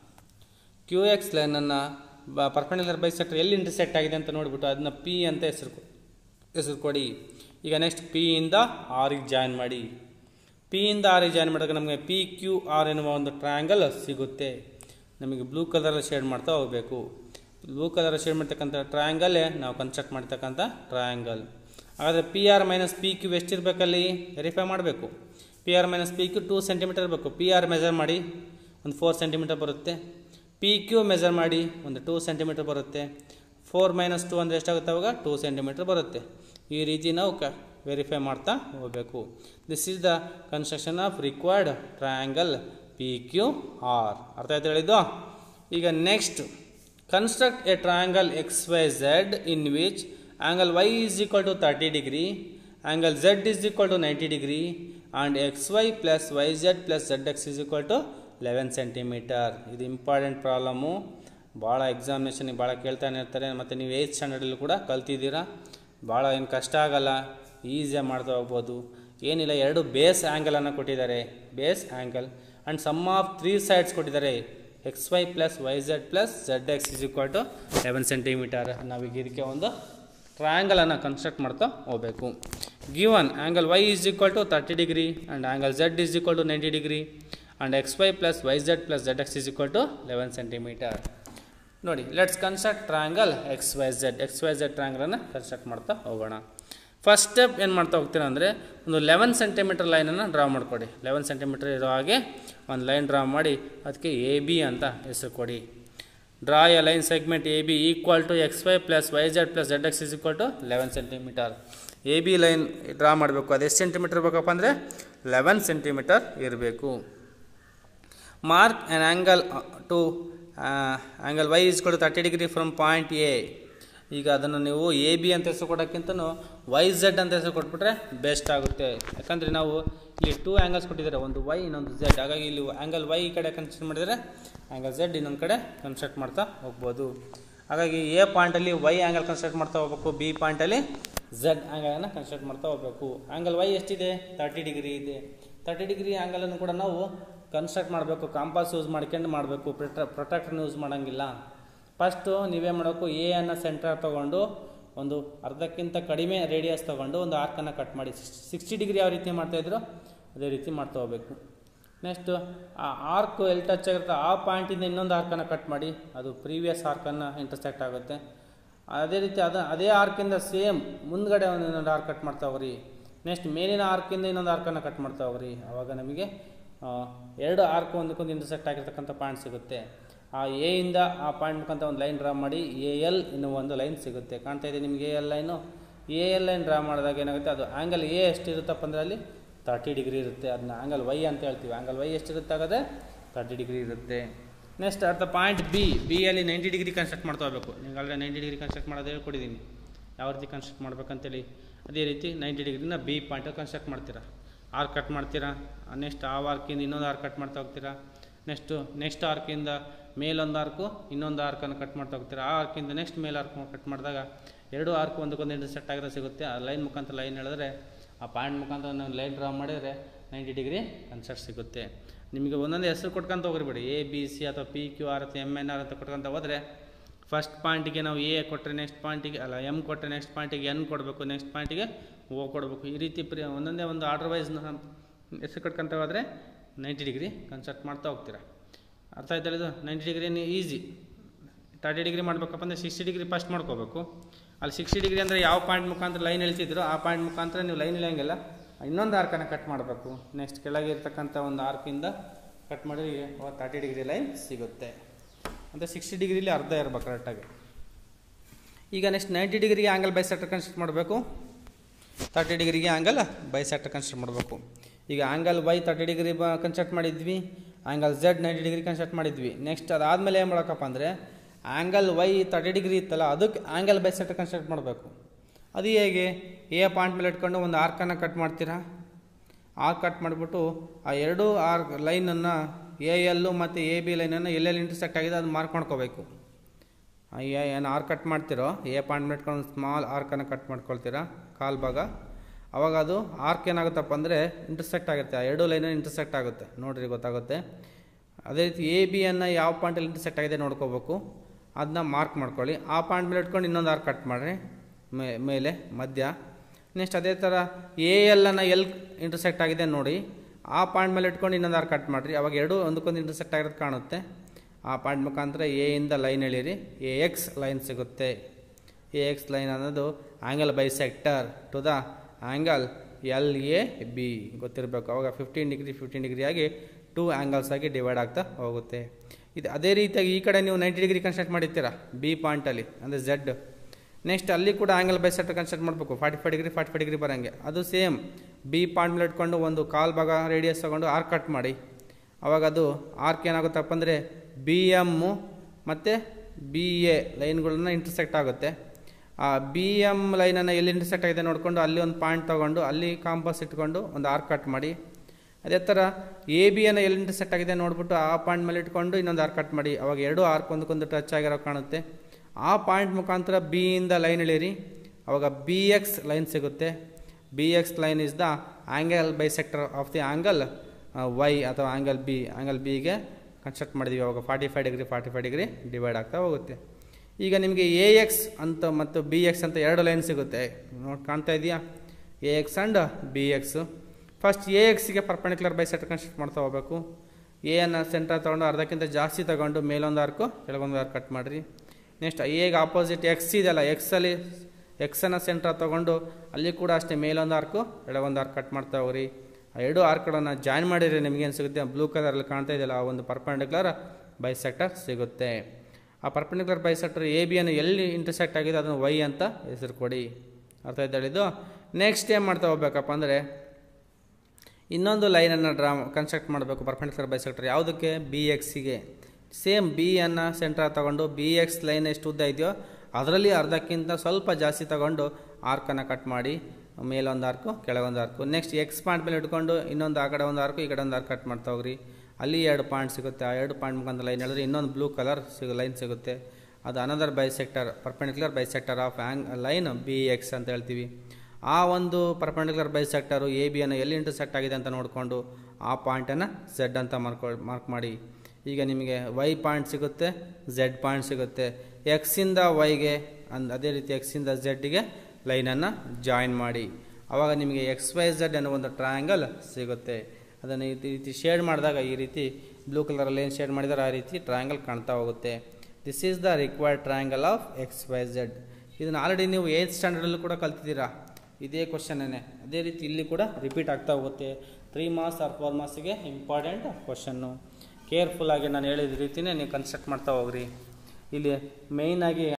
ಕ್ಯೂ ಎಕ್ಸ್ ಲೈನನ್ನು ಬ ಪರ್ಪೆಂಡಿಕ್ಯುಲರ್ ಬೈಸೆಕ್ಟರ್ ಎಲ್ಲಿ ಇಂಟರ್ಸೆಕ್ಟ್ ಆಗಿದೆ ಅಂತ ನೋಡಿಬಿಟ್ಟು ಅದನ್ನ ಪಿ ಅಂತ ಹೆಸರು ಕೊ- ಹೆಸರು ಕೊಡಿ ಈಗ ನೆಕ್ಸ್ಟ್ ಪಿ ಇಂದ ಆರಿಗೆ ಜಾಯಿನ್ ಮಾಡಿ ಪಿ ಇಂದ ಆರಿಗೆ ಜಾಯಿನ್ ಮಾಡಿದಾಗ ನಮಗೆ ಪಿ ಕ್ಯೂ ಆರ್ ಎನ್ನುವ ಒಂದು ಟ್ರಯಾಂಗಲ್ ಸಿಗುತ್ತೆ ನಮಗೆ ಬ್ಲೂ ಕಲರ್ ಶೇಡ್ ಮಾಡ್ತಾ ಹೋಗಬೇಕು ಬ್ಲೂ ಕಲರ್ ಶೇಡ್ ಮಾಡ್ತಕ್ಕಂಥ ಟ್ರಯಾಂಗಲ್ಲೇ ನಾವು ಕನ್ಸ್ಟ್ರಕ್ಟ್ ಮಾಡ್ತಕ್ಕಂಥ ಟ್ರಯಾಂಗಲ್ ಹಾಗಾದರೆ P R minus P Q ಎಷ್ಟಿರಬೇಕಲ್ಲಿ ವೆರಿಫೈ ಮಾಡಬೇಕು P R minus P Q two centimetre ಇರಬೇಕು ಪಿ ಆರ್ ಮೆಜರ್ ಮಾಡಿ ಒಂದು ಫೋರ್ ಸೆಂಟಿಮೀಟರ್ ಬರುತ್ತೆ ಪಿ ಕ್ಯೂ ಮೆಜರ್ ಮಾಡಿ ಒಂದು ಟೂ ಸೆಂಟಿಮೀಟರ್ ಬರುತ್ತೆ ಫೋರ್ ಮೈನಸ್ ಟು ಅಂದರೆ ಎಷ್ಟಾಗುತ್ತೆ ಅವಾಗ ಟೂ ಸೆಂಟಿಮೀಟರ್ ಬರುತ್ತೆ ಈ ರೀತಿ ನಾವು ಕ ವೆರಿಫೈ ಮಾಡ್ತಾ ಹೋಗಬೇಕು this is the construction of required triangle P Q R ಅರ್ಥ ಆಯ್ತು ಹೇಳಿದ್ದು ಈಗ next construct a triangle X Y Z in which angle Y is equal to thirty degree angle Z is equal to ninety degree and X Y plus Y Z plus Z X is equal to eleven centimetre ಇದು important problem ಭಾಳ ಎಕ್ಸಾಮಿನೇಷನ್ಗೆ ಭಾಳ ಕೇಳ್ತಾನೆ ಇರ್ತಾರೆ ಮತ್ತು ನೀವು eighth ಸ್ಟ್ಯಾಂಡರ್ಡಲ್ಲೂ ಕೂಡ ಕಲ್ತಿದ್ದೀರಾ ಭಾಳ ಏನು ಕಷ್ಟ ಆಗಲ್ಲ ಈಸಿಯಾಗಿ ಮಾಡ್ತಾ ಹೋಗ್ಬೋದು ಏನಿಲ್ಲ ಎರಡು ಬೇಸ್ ಆ್ಯಂಗಲನ್ನು ಕೊಟ್ಟಿದ್ದಾರೆ base angle and sum of three sides ಕೊಟ್ಟಿದ್ದಾರೆ X Y plus Y Z plus Z X is equal to eleven centimetre ನಾವೀಗ ಇದಕ್ಕೆ ಒಂದು ಟ್ರಯಾಂಗಲನ್ನು ಕನ್ಸ್ಟ್ರಕ್ಟ್ ಮಾಡ್ತಾ ಹೋಗಬೇಕು given angle Y is equal to thirty degree and angle Z is equal to ninety degree and X Y plus Y Z plus Z X is equal to eleven centimetre ನೋಡಿ let's construct triangle X Y Z X Y Z ಟ್ರಯಾಂಗಲನ್ನು construct ಮಾಡ್ತಾ ಹೋಗೋಣ first step ಏನು ಮಾಡ್ತಾ ಹೋಗ್ತೀರಾ ಅಂದರೆ ಒಂದು eleven centimetre ಲೈನನ್ನು ಡ್ರಾ ಮಾಡಿಕೊಡಿ ಲೆವೆನ್ ಸೆಂಟಿಮೀಟರ್ ಇರೋ ಹಾಗೆ ಒಂದು ಲೈನ್ ಡ್ರಾ ಮಾಡಿ ಅದಕ್ಕೆ ಎ ಬಿ ಅಂತ ಹೆಸರು ಕೊಡಿ draw a line segment A B equal to X Y plus Y Z plus Z X is equal to eleven centimetre A B line draw ಮಾಡಬೇಕು ಅದು ಎಷ್ಟು ಸೆಂಟಿಮೀಟರ್ ಇರಬೇಕಪ್ಪ ಅಂದರೆ ಲೆವೆನ್ ಸೆಂಟಿಮೀಟರ್ ಇರಬೇಕು mark an angle to angle Y is ಕೊಡು thirty degree from point A ಈಗ ಅದನ್ನು ನೀವು ಎ ಬಿ ಅಂತ ಹೆಸರು ಕೊಡೋಕ್ಕಿಂತನೂ ವೈ ಝೆಡ್ ಅಂತ ಹೆಸರು ಕೊಟ್ಬಿಟ್ರೆ ಬೆಸ್ಟ್ ಆಗುತ್ತೆ ಯಾಕಂದರೆ ನಾವು ಇಲ್ಲಿ ಟೂ ಆ್ಯಂಗಲ್ಸ್ ಕೊಟ್ಟಿದ್ದಾರೆ ಒಂದು ವೈ ಇನ್ನೊಂದು ಝೆಡ್ ಹಾಗಾಗಿ ಇಲ್ಲಿ ಆ್ಯಂಗಲ್ ವೈ ಈ ಕಡೆ ಕನ್ಸಿಡರ್ ಮಾಡಿದರೆ ಆ್ಯಂಗಲ್ ಝೆಡ್ ಇನ್ನೊಂದು ಕಡೆ ಕನ್ಸ್ಟ್ರಕ್ಟ್ ಮಾಡ್ತಾ ಹೋಗ್ಬೋದು ಹಾಗಾಗಿ ಎ ಪಾಯಿಂಟಲ್ಲಿ ವೈ ಆ್ಯಂಗಲ್ ಕನ್ಸ್ಟ್ರಕ್ಟ್ ಮಾಡ್ತಾ ಹೋಗ್ಬೇಕು ಬಿ ಪಾಯಿಂಟಲ್ಲಿ ಝೆಡ್ ಆ್ಯಂಗಲನ್ನು ಕನ್ಸ್ಟ್ರಕ್ಟ್ ಮಾಡ್ತಾ ಹೋಗಬೇಕು ಆ್ಯಂಗಲ್ ವೈ ಎಷ್ಟಿದೆ ತರ್ಟಿ ಡಿಗ್ರಿ ಇದೆ ತರ್ಟಿ ಡಿಗ್ರಿ ಆ್ಯಂಗಲನ್ನು ಕೂಡ ನಾವು ಕನ್ಸ್ಟ್ರಕ್ಟ್ ಮಾಡಬೇಕು ಕಾಂಪಾಸ್ ಯೂಸ್ ಮಾಡ್ಕೊಂಡು ಮಾಡಬೇಕು ಪ್ರೊಟ ಪ್ರೊಟೆಕ್ಟರ್ನ ಯೂಸ್ ಮಾಡೋಂಗಿಲ್ಲ ಫಸ್ಟು ನೀವೇ ಮಾಡಬೇಕು ಎ ಅನ್ನು ಸೆಂಟರ್ ತೊಗೊಂಡು ಒಂದು ಅರ್ಧಕ್ಕಿಂತ ಕಡಿಮೆ ರೇಡಿಯಸ್ ತೊಗೊಂಡು ಒಂದು ಆರ್ಕನ್ನು ಕಟ್ ಮಾಡಿ ಸಿಕ್ಸ್ಟಿ ಡಿಗ್ರಿ ಯಾವ ರೀತಿ ಮಾಡ್ತಾಯಿದ್ರು ಅದೇ ರೀತಿ ಮಾಡ್ತಾ ಹೋಗಬೇಕು ನೆಕ್ಸ್ಟು ಆ ಆರ್ಕ್ ಎಲ್ಲಿ ಟಚ್ ಆಗಿರುತ್ತೆ ಆ ಪಾಯಿಂಟಿಂದ ಇನ್ನೊಂದು ಆರ್ಕನ್ನು ಕಟ್ ಮಾಡಿ ಅದು ಪ್ರೀವಿಯಸ್ ಆರ್ಕನ್ನು ಇಂಟರ್ಸೆಕ್ಟ್ ಆಗುತ್ತೆ ಅದೇ ರೀತಿ ಅದ ಅದೇ ಆರ್ಕಿಂದ ಸೇಮ್ ಮುಂದ್ಗಡೆ ಒಂದು ಇನ್ನೊಂದು ಆರ್ಕ್ ಕಟ್ ಮಾಡ್ತಾ ಹೋಗ್ರಿ ನೆಕ್ಸ್ಟ್ ಮೇಲಿನ ಆರ್ಕಿಂದ ಇನ್ನೊಂದು ಆರ್ಕನ್ನು ಕಟ್ ಮಾಡ್ತಾ ಹೋಗ್ರಿ ಆವಾಗ ನಮಗೆ ಆ, ಎರಡು ಆರ್ಕ್ ಒಂದಕ್ಕೊಂದು ಇಂಟರ್ಸೆಕ್ಟ್ ಆಗಿರ್ತಕ್ಕಂಥ ಪಾಯಿಂಟ್ ಸಿಗುತ್ತೆ ಆ ಎ ಇಂದ ಆ ಪಾಯಿಂಟ್ ಮುಖಾಂತರ ಒಂದು ಲೈನ್ ಡ್ರಾ ಮಾಡಿ ಎ ಎಲ್ ಇನ್ನೂ ಒಂದು ಲೈನ್ ಸಿಗುತ್ತೆ ಕಾಣ್ತಾ ಇದೆ ನಿಮಗೆ A L line A L line draw ಮಾಡಿದಾಗ ಏನಾಗುತ್ತೆ ಅದು ಆ್ಯಂಗಲ್ ಎ ಎಷ್ಟಿರುತ್ತಪ್ಪ ಅಂದರೆ ಅಲ್ಲಿ ತರ್ಟಿ ಡಿಗ್ರಿ ಇರುತ್ತೆ ಅದನ್ನ ಆ್ಯಂಗಲ್ ವೈ ಅಂತ ಹೇಳ್ತೀವಿ ಆ್ಯಂಗಲ್ ವೈ ಎಷ್ಟಿರುತ್ತೆ ಹಾಗಾದರೆ ತರ್ಟಿ ಡಿಗ್ರಿ ಇರುತ್ತೆ next at the point B B ಅಲ್ಲಿ ನೈಂಟಿ ಡಿಗ್ರಿ ಕನ್ಸ್ಟ್ರಕ್ಟ್ ಮಾಡ್ತಾ ಹೋಗಬೇಕು ನೀವು ಆಲ್ರೆಡಿ ನೈಂಟಿ ಡಿಗ್ರಿ ಕನ್ಸ್ಟ್ರಕ್ಟ್ ಮಾಡೋದು ಹೇಳ್ಕೊಟ್ಟಿದ್ದೀನಿ ಯಾವ ರೀತಿ ಕನ್ಸ್ಟ್ರಕ್ಟ್ ಮಾಡ್ಬೇಕಂತೇಳಿ ಅದೇ ರೀತಿ ನೈಂಟಿ ಡಿಗ್ರಿನ ಬಿ ಪಾಯಿಂಟಲ್ಲಿ ಕನ್ಸ್ಟ್ರಕ್ಟ್ ಮಾಡ್ತೀರಾ ಆರ್ ಕಟ್ ಮಾಡ್ತೀರಾ ನೆಕ್ಸ್ಟ್ ಆ ಆರ್ಕಿಂದ ಇನ್ನೊಂದು ಆರ್ಕ್ ಕಟ್ ಮಾಡ್ತಾ ಹೋಗ್ತೀರಾ ನೆಕ್ಸ್ಟು ನೆಕ್ಸ್ಟ್ ಆರ್ಕಿಂದ ಮೇಲೊಂದು ಆರ್ಕು ಇನ್ನೊಂದು ಆರ್ಕನ್ನು ಕಟ್ ಮಾಡ್ತಾ ಹೋಗ್ತೀರಾ ಆ ಆರ್ಕಿಂದ ನೆಕ್ಸ್ಟ್ ಮೇಲ್ ಆರ್ಕ್ ಕಟ್ ಮಾಡಿದಾಗ ಎರಡು ಆರ್ಕ್ ಒಂದಕ್ಕೊಂದು ಇಂಟರ್ಸೆಕ್ಟ್ ಆಗಿರೋ ಸಿಗುತ್ತೆ ಆ ಲೈನ್ ಮುಖಾಂತರ ಲೈನ್ ಹೇಳಿದ್ರೆ ಆ ಪಾಯಿಂಟ್ ಮುಖಾಂತರ ನಾವು ಲೈನ್ ಡ್ರಾ ಮಾಡಿದರೆ ನೈಂಟಿ ಡಿಗ್ರಿ ಕನ್ಸೆಪ್ಟ್ ಸಿಗುತ್ತೆ ನಿಮಗೆ ಒಂದೊಂದು ಹೆಸರು ಕೊಟ್ಕೊಂತ ಹೋಗ್ರಿಬೇಡಿ ಎ ಬಿ ಸಿ ಅಥವಾ ಪಿ ಕ್ಯೂ ಆರ್ ಅಥವಾ ಎಮ್ ಎನ್ ಆರ್ ಅಂತ ಕೊಟ್ಕೊಂತ ಹೋದರೆ ಫಸ್ಟ್ ಪಾಯಿಂಟಿಗೆ ನಾವು ಎ ಕೊಟ್ಟರೆ ನೆಕ್ಸ್ಟ್ ಪಾಯಿಂಟಿಗೆ ಅಲ್ಲ ಎಮ್ ಕೊಟ್ಟರೆ ನೆಕ್ಸ್ಟ್ ಪಾಯಿಂಟಿಗೆ ಎನ್ ಕೊಡಬೇಕು ನೆಕ್ಸ್ಟ್ ಪಾಯಿಂಟಿಗೆ ಓ ಕೊಡಬೇಕು ಈ ರೀತಿ ಪ್ರಿ ಒಂದೊಂದೇ ಒಂದು ಆರ್ಡರ್ ವೈಸ್ ಹೆಸರು ಕಟ್ಕೊಂತ ಹೋದರೆ ನೈಂಟಿ ಡಿಗ್ರಿ ಕನ್ಸಲ್ಟ್ ಮಾಡ್ತಾ ಹೋಗ್ತೀರಾ ಅರ್ಥ ಆಯ್ತಲ್ಲ ಇದು ninety degree easy thirty degree ಮಾಡ್ಬೇಕಪ್ಪ ಅಂದರೆ ಸಿಕ್ಸ್ಟಿ ಡಿಗ್ರಿ ಫಸ್ಟ್ ಮಾಡ್ಕೋಬೇಕು ಅಲ್ಲಿ ಸಿಕ್ಸ್ಟಿ ಡಿಗ್ರಿ ಅಂದರೆ ಯಾವ ಪಾಯಿಂಟ್ ಮುಖಾಂತರ ಲೈನ್ ಎಳ್ತಿದ್ರು ಆ ಪಾಯಿಂಟ್ ಮುಖಾಂತರ ನೀವು ಲೈನ್ ಇಳಿಯಂಗಿಲ್ಲ ಇನ್ನೊಂದು ಆರ್ಕನ್ನು ಕಟ್ ಮಾಡಬೇಕು ನೆಕ್ಸ್ಟ್ ಕೆಳಗೆ ಇರ್ತಕ್ಕಂಥ ಒಂದು ಆರ್ಕಿಂದ ಕಟ್ ಮಾಡಿ ತರ್ಟಿ ಡಿಗ್ರಿ ಲೈನ್ ಸಿಗುತ್ತೆ ಅಂದರೆ ಸಿಕ್ಸ್ಟಿ ಡಿಗ್ರಿಲಿ ಅರ್ಧ ಇರ್ಬೇಕು ಕರೆಕ್ಟಾಗಿ ಈಗ ನೆಕ್ಸ್ಟ್ ನೈಂಟಿ ಡಿಗ್ರಿಗೆ ಆ್ಯಂಗಲ್ ಬೈಸೆಕ್ಟರ್ ಕನ್ಸಿಡರ್ ಮಾಡಬೇಕು ತರ್ಟಿ ಡಿಗ್ರಿಗೆ ಆ್ಯಂಗಲ್ ಬೈಸೆಕ್ಟರ್ ಕನ್ಸಿಡರ್ ಮಾಡಬೇಕು ಈಗ ಆ್ಯಂಗಲ್ ವೈ ತರ್ಟಿ ಡಿಗ್ರಿ ಬ ಕನ್ಸಲ್ಟ್ ಮಾಡಿದ್ವಿ angle Z ninety degree consult ಮಾಡಿದ್ವಿ ನೆಕ್ಸ್ಟ್ ಅದಾದಮೇಲೆ ಏನು ಮಾಡೋಕ್ಕಪ್ಪ ಅಂದರೆ ಆ್ಯಂಗಲ್ ವೈ ತರ್ಟಿ ಡಿಗ್ರಿ ಇತ್ತಲ್ಲ ಅದಕ್ಕೆ ಆ್ಯಂಗಲ್ ಬೈಸೆಕ್ಟರ್ ಕನ್ಸಲ್ಟ್ ಮಾಡಬೇಕು ಅದು ಹೇಗೆ ಎ ಪಾಯಿಂಟ್ ಮೇಲೆ ಇಟ್ಕೊಂಡು ಒಂದು ಆರ್ಕನ್ನು ಕಟ್ ಮಾಡ್ತೀರಾ ಆರ್ಕ್ ಕಟ್ ಮಾಡಿಬಿಟ್ಟು ಆ ಎರಡು ಆರ್ಕ್ ಲೈನನ್ನು ಎ ಎಲ್ಲು ಮತ್ತು ಎ ಬಿ ಲೈನನ್ನು ಎಲ್ಲೆಲ್ಲಿ ಇಂಟರ್ಸೆಕ್ಟ್ ಆಗಿದೆ ಅದು ಮಾರ್ಕ್ ಮಾಡ್ಕೋಬೇಕು ಏನು ಆರ್ಕ್ ಕಟ್ ಮಾಡ್ತಿರೋ ಎ ಪಾಯಿಂಟ್ ಮೇಲೆ ಇಟ್ಕೊಂಡು ಸ್ಮಾಲ್ ಆರ್ಕನ್ನು ಕಟ್ ಮಾಡ್ಕೊಳ್ತೀರಾ ಕಾಲು ಭಾಗ ಅವಾಗ ಅದು ಆರ್ಕ್ ಏನಾಗುತ್ತಪ್ಪ ಅಂದರೆ ಇಂಟರ್ಸೆಕ್ಟ್ ಆಗುತ್ತೆ ಆ ಎರಡು ಲೈನಲ್ಲಿ ಇಂಟರ್ಸೆಕ್ಟ್ ಆಗುತ್ತೆ ನೋಡ್ರಿ ಗೊತ್ತಾಗುತ್ತೆ ಅದೇ ರೀತಿ ಎ ಬಿಯನ್ನು ಯಾವ ಪಾಯಿಂಟಲ್ಲಿ ಇಂಟರ್ಸೆಕ್ಟ್ ಆಗಿದೆ ನೋಡ್ಕೋಬೇಕು ಅದನ್ನ ಮಾರ್ಕ್ ಮಾಡ್ಕೊಳ್ಳಿ ಆ ಪಾಯಿಂಟ್ ಮೇಲೆ ಇಟ್ಕೊಂಡು ಇನ್ನೊಂದು ಆರ್ಕ್ ಕಟ್ ಮಾಡಿರಿ ಮೇ ಮೇಲೆ ಮಧ್ಯ ನೆಕ್ಸ್ಟ್ ಅದೇ ಥರ ಎ ಎಲ್ಲನ್ನು ಎಲ್ಲಿ ಇಂಟರ್ಸೆಕ್ಟ್ ಆಗಿದೆ ನೋಡಿ ಆ ಪಾಯಿಂಟ್ ಮೇಲೆ ಇಟ್ಕೊಂಡು ಇನ್ನೊಂದು ಆರ್ಕ್ ಕಟ್ ಮಾಡಿರಿ ಅವಾಗ ಎರಡು ಒಂದಕ್ಕೊಂದು ಇಂಟರ್ಸೆಕ್ಟ್ ಆಗಿರೋದು ಕಾಣುತ್ತೆ ಆ ಪಾಯಿಂಟ್ ಮುಖಾಂತರ ಎ ಇಂದ ಲೈನ್ ಎಳೀರಿ ಎ ಎಕ್ಸ್ ಲೈನ್ ಸಿಗುತ್ತೆ ಎ ಎಕ್ಸ್ ಲೈನ್ ಅನ್ನೋದು angle bisector to the angle L A B ಗೊತ್ತಿರಬೇಕು ಅವಾಗ ಫಿಫ್ಟೀನ್ ಡಿಗ್ರಿ ಫಿಫ್ಟೀನ್ ಡಿಗ್ರಿ ಆಗಿ ಟೂ ಆ್ಯಂಗಲ್ಸ್ ಆಗಿ ಡಿವೈಡ್ ಆಗ್ತಾ ಹೋಗುತ್ತೆ ಇದು ಅದೇ ರೀತಿಯಾಗಿ ಈ ಕಡೆ ನೀವು ನೈಂಟಿ ಡಿಗ್ರಿ ಕನ್ಸ್ಟ್ರಕ್ಟ್ ಮಾಡಿರ್ತೀರಾ ಬಿ ಪಾಯಿಂಟಲ್ಲಿ ಅಂದರೆ ಝೆಡ್ ನೆಕ್ಸ್ಟ್ ಅಲ್ಲಿ ಕೂಡ ಆ್ಯಂಗಲ್ ಬೈಸೆಕ್ಟರ್ ಕನ್ಸ್ಟ್ರಕ್ಟ್ ಮಾಡಬೇಕು forty five degree forty five degree ಬರೋಂಗೆ ಅದು ಸೇಮ್ ಬಿ ಪಾಯಿಂಟ್ ಮೇಲೆ ಇಟ್ಕೊಂಡು ಒಂದು ಕಾಲು ಭಾಗ ರೇಡಿಯಸ್ ತೊಗೊಂಡು ಆರ್ಕ್ ಕಟ್ ಮಾಡಿ ಅವಾಗ ಅದು ಆರ್ಕ್ ಏನಾಗುತ್ತಪ್ಪ ಅಂದರೆ ಬಿ ಎಮ್ಮು ಮತ್ತು ಬಿ ಎ ಲೈನ್ಗಳನ್ನ ಇಂಟರ್ಸೆಕ್ಟ್ ಆಗುತ್ತೆ ಆ ಬಿ ಎಮ್ ಲೈನನ್ನು ಎಲ್ಲಿ ಇಂಟರ್ಸೆಕ್ಟ್ ಆಗಿದೆ ನೋಡಿಕೊಂಡು ಅಲ್ಲಿ ಒಂದು ಪಾಯಿಂಟ್ ತೊಗೊಂಡು ಅಲ್ಲಿ ಕಾಂಪಾಸ್ ಇಟ್ಕೊಂಡು ಒಂದು ಆರ್ಕ್ ಕಟ್ ಮಾಡಿ ಅದೇ ಥರ ಎ ಬಿಯನ್ನು ಎಲ್ಲಿ ಇಂಟರ್ಸೆಕ್ಟ್ ಆಗಿದೆ ನೋಡ್ಬಿಟ್ಟು ಆ ಪಾಯಿಂಟ್ ಮೇಲೆ ಇಟ್ಕೊಂಡು ಇನ್ನೊಂದು ಆರ್ಕ್ ಕಟ್ ಮಾಡಿ ಅವಾಗ ಎರಡು ಆರ್ಕ್ ಒಂದಕ್ಕೊಂದು ಟಚ್ ಆಗಿರೋ ಕಾಣುತ್ತೆ ಆ ಪಾಯಿಂಟ್ ಮುಖಾಂತರ ಬಿಯಿಂದ ಲೈನ್ ಎಳೀರಿ ಅವಾಗ ಬಿ ಎಕ್ಸ್ ಲೈನ್ ಸಿಗುತ್ತೆ B X line is the angle bisector of the angle Y ಅಥವಾ ಆ್ಯಂಗಲ್ ಬಿ ಆ್ಯಂಗಲ್ ಬಿಗೆ ಕನ್ಸ್ಟ್ರಕ್ಟ್ ಮಾಡಿದ್ವಿ ಅವಾಗ forty five degree forty five degree divide ಆಗ್ತಾ ಹೋಗುತ್ತೆ ಈಗ ನಿಮಗೆ ಎ ಎಕ್ಸ್ ಅಂತ ಮತ್ತು ಬಿ ಎಕ್ಸ್ ಅಂತ ಎರಡು ಲೈನ್ ಸಿಗುತ್ತೆ ನೋಡಿ ಕಾಣ್ತಾ ಇದೆಯಾ A X and B X first A ಎಕ್ಸ್ಗೆ ಪರ್ಪಂಡಿಕ್ಯುಲರ್ ಬೈಸೆಕ್ಟರ್ ಕನ್ಸ್ಟ್ರಕ್ಟ್ ಮಾಡ್ತಾ ಹೋಗಬೇಕು ಎ ಅನ್ನು ಸೆಂಟರ್ ತೊಗೊಂಡು ಅರ್ಧಕ್ಕಿಂತ ಜಾಸ್ತಿ ತೊಗೊಂಡು ಮೇಲೊಂದು ಆರ್ಕು ಕೆಳಗೊಂದು ಆರ್ಕ್ ಕಟ್ ಮಾಡಿರಿ ನೆಕ್ಸ್ಟ್ ಎಗೆ ಆಪೋಸಿಟ್ ಎಕ್ಸ್ ಇದೆಯಲ್ಲ ಎಕ್ಸಲ್ಲಿ ಎಕ್ಸನ್ನು ಸೆಂಟರ್ ತೊಗೊಂಡು ಅಲ್ಲಿ ಕೂಡ ಅಷ್ಟೇ ಮೇಲೊಂದು ಆರ್ಕು ಕೆಳಗೊಂದು ಆರ್ಕ್ ಕಟ್ ಮಾಡ್ತಾ ಹೋಗ್ರಿ ಆ ಎರಡು ಆರ್ಕ್ಗಳನ್ನು ಜಾಯಿನ್ ಮಾಡಿದರೆ ನಿಮಗೇನು ಸಿಗುತ್ತೆ ಬ್ಲೂ ಕಲರಲ್ಲಿ ಕಾಣ್ತಾ ಇದೆಯಲ್ಲ ಆ ಒಂದು ಪರ್ಪಂಡಿಕ್ಯುಲರ್ ಬೈಸೆಕ್ಟರ್ ಸಿಗುತ್ತೆ ಆ ಪರ್ಪಂಡಿಕ್ಯುಲರ್ ಬೈಸೆಕ್ಟರ್ ಎ ಬಿಯನ್ನು ಎಲ್ಲಿ ಇಂಟರ್ಸೆಕ್ಟ್ ಆಗಿದೆ ಅದನ್ನು ವೈ ಅಂತ ಹೆಸರು ಕೊಡಿ ಅರ್ಥ ಆಯ್ತು ಹೇಳಿದ್ದು ನೆಕ್ಸ್ಟ್ ಏನು ಮಾಡ್ತಾ ಹೋಗ್ಬೇಕಪ್ಪ ಅಂದರೆ ಇನ್ನೊಂದು ಲೈನನ್ನು ಡ್ರಾ ಕನ್ಸ್ಟ್ರಕ್ಟ್ ಮಾಡಬೇಕು ಪರ್ಪೆಂಡಿಕ್ಯುಲರ್ ಬೈಸೆಕ್ಟರ್ ಯಾವುದಕ್ಕೆ ಬಿ ಎಕ್ಸಿಗೆ ಸೇಮ್ ಬಿ ಅನ್ನು ಸೆಂಟ್ರ್ ತಗೊಂಡು ಬಿ ಎಕ್ಸ್ ಲೈನ್ ಎಷ್ಟು ಉದ್ದ ಇದೆಯೋ ಅದರಲ್ಲಿ ಅರ್ಧಕ್ಕಿಂತ ಸ್ವಲ್ಪ ಜಾಸ್ತಿ ತಗೊಂಡು ಆರ್ಕನ್ನು ಕಟ್ ಮಾಡಿ ಮೇಲೊಂದು ಆರ್ಕು ಕೆಳಗೊಂದು ಆರ್ಕು ನೆಕ್ಸ್ಟ್ ಎಕ್ಸ್ ಪಾಯಿಂಟ್ ಮೇಲೆ ಇಟ್ಕೊಂಡು ಇನ್ನೊಂದು ಆ ಕಡೆ ಒಂದು ಆರ್ಕು ಈ ಕಡೆ ಒಂದು ಆರ್ಕ್ ಕಟ್ ಮಾಡ್ತಾ ಹೋಗ್ರಿ ಅಲ್ಲಿ ಎರಡು ಪಾಯಿಂಟ್ ಸಿಗುತ್ತೆ ಆ ಎರಡು ಪಾಯಿಂಟ್ ಮುಖಾಂತರ ಲೈನ್ ಹೇಳಿದ್ರೆ ಇನ್ನೊಂದು ಬ್ಲೂ ಕಲರ್ ಸಿಗೋ ಲೈನ್ ಸಿಗುತ್ತೆ ಅದು another bisector perpendicular bisector of ಆ್ಯಂಗ್ ಲೈನ್ ಬಿ ಎಕ್ಸ್ ಅಂತ ಹೇಳ್ತೀವಿ ಆ ಒಂದು ಪರ್ಪೆಂಡಿಕ್ಯುಲರ್ ಬೈಸೆಕ್ಟರು ಎ ಬಿಯನ್ನು ಎಲ್ಲಿ ಇಂಟರ್ಸೆಕ್ಟ್ ಆಗಿದೆ ಅಂತ ನೋಡಿಕೊಂಡು ಆ ಪಾಯಿಂಟನ್ನು ಝೆಡ್ ಅಂತ ಮಾರ್ಕೊ ಮಾರ್ಕ್ ಮಾಡಿ ಈಗ ನಿಮಗೆ ವೈ ಪಾಯಿಂಟ್ ಸಿಗುತ್ತೆ ಝೆಡ್ ಪಾಯಿಂಟ್ ಸಿಗುತ್ತೆ ಎಕ್ಸಿಂದ ವೈಗೆ ಅಂದ್ ಅದೇ ರೀತಿ ಎಕ್ಸಿಂದ ಝೆಡ್ಗೆ ಲೈನನ್ನು ಜಾಯಿನ್ ಮಾಡಿ ಆವಾಗ ನಿಮಗೆ ಎಕ್ಸ್ ವೈ ಝೆಡ್ ಅನ್ನೋ ಒಂದು ಟ್ರಯಾಂಗಲ್ ಸಿಗುತ್ತೆ ಅದನ್ನು ಈ ರೀತಿ ಶೇಡ್ ಮಾಡಿದಾಗ ಈ ರೀತಿ ಬ್ಲೂ ಕಲರಲ್ಲಿ ಏನು ಶೇಡ್ ಮಾಡಿದರೆ ಆ ರೀತಿ ಟ್ರಯಾಂಗಲ್ ಕಾಣ್ತಾ ಹೋಗುತ್ತೆ this is the required triangle of X Y Z ಇದನ್ನು ಆಲ್ರೆಡಿ ನೀವು ಏತ್ ಸ್ಟ್ಯಾಂಡರ್ಡಲ್ಲೂ ಕೂಡ ಕಲ್ತಿದ್ದೀರಾ ಇದೇ ಕ್ವಶನ್ನೇ ಅದೇ ರೀತಿ ಇಲ್ಲಿ ಕೂಡ ರಿಪೀಟ್ ಆಗ್ತಾ ಹೋಗುತ್ತೆ ತ್ರೀ ಮಾರ್ಕ್ಸ್ ಆರ್ ಫೋರ್ ಮಾರ್ಕ್ಸಿಗೆ ಇಂಪಾರ್ಟೆಂಟ್ ಕ್ವಶನ್ನು ಕೇರ್ಫುಲ್ಲಾಗಿ ನಾನು ಹೇಳಿದ ರೀತಿಯೇ ನೀವು ಕನ್ಸ್ಟ್ರಕ್ಟ್ ಮಾಡ್ತಾ ಹೋಗ್ರಿ ಇಲ್ಲಿ ಮೇಯ್ನಾಗಿ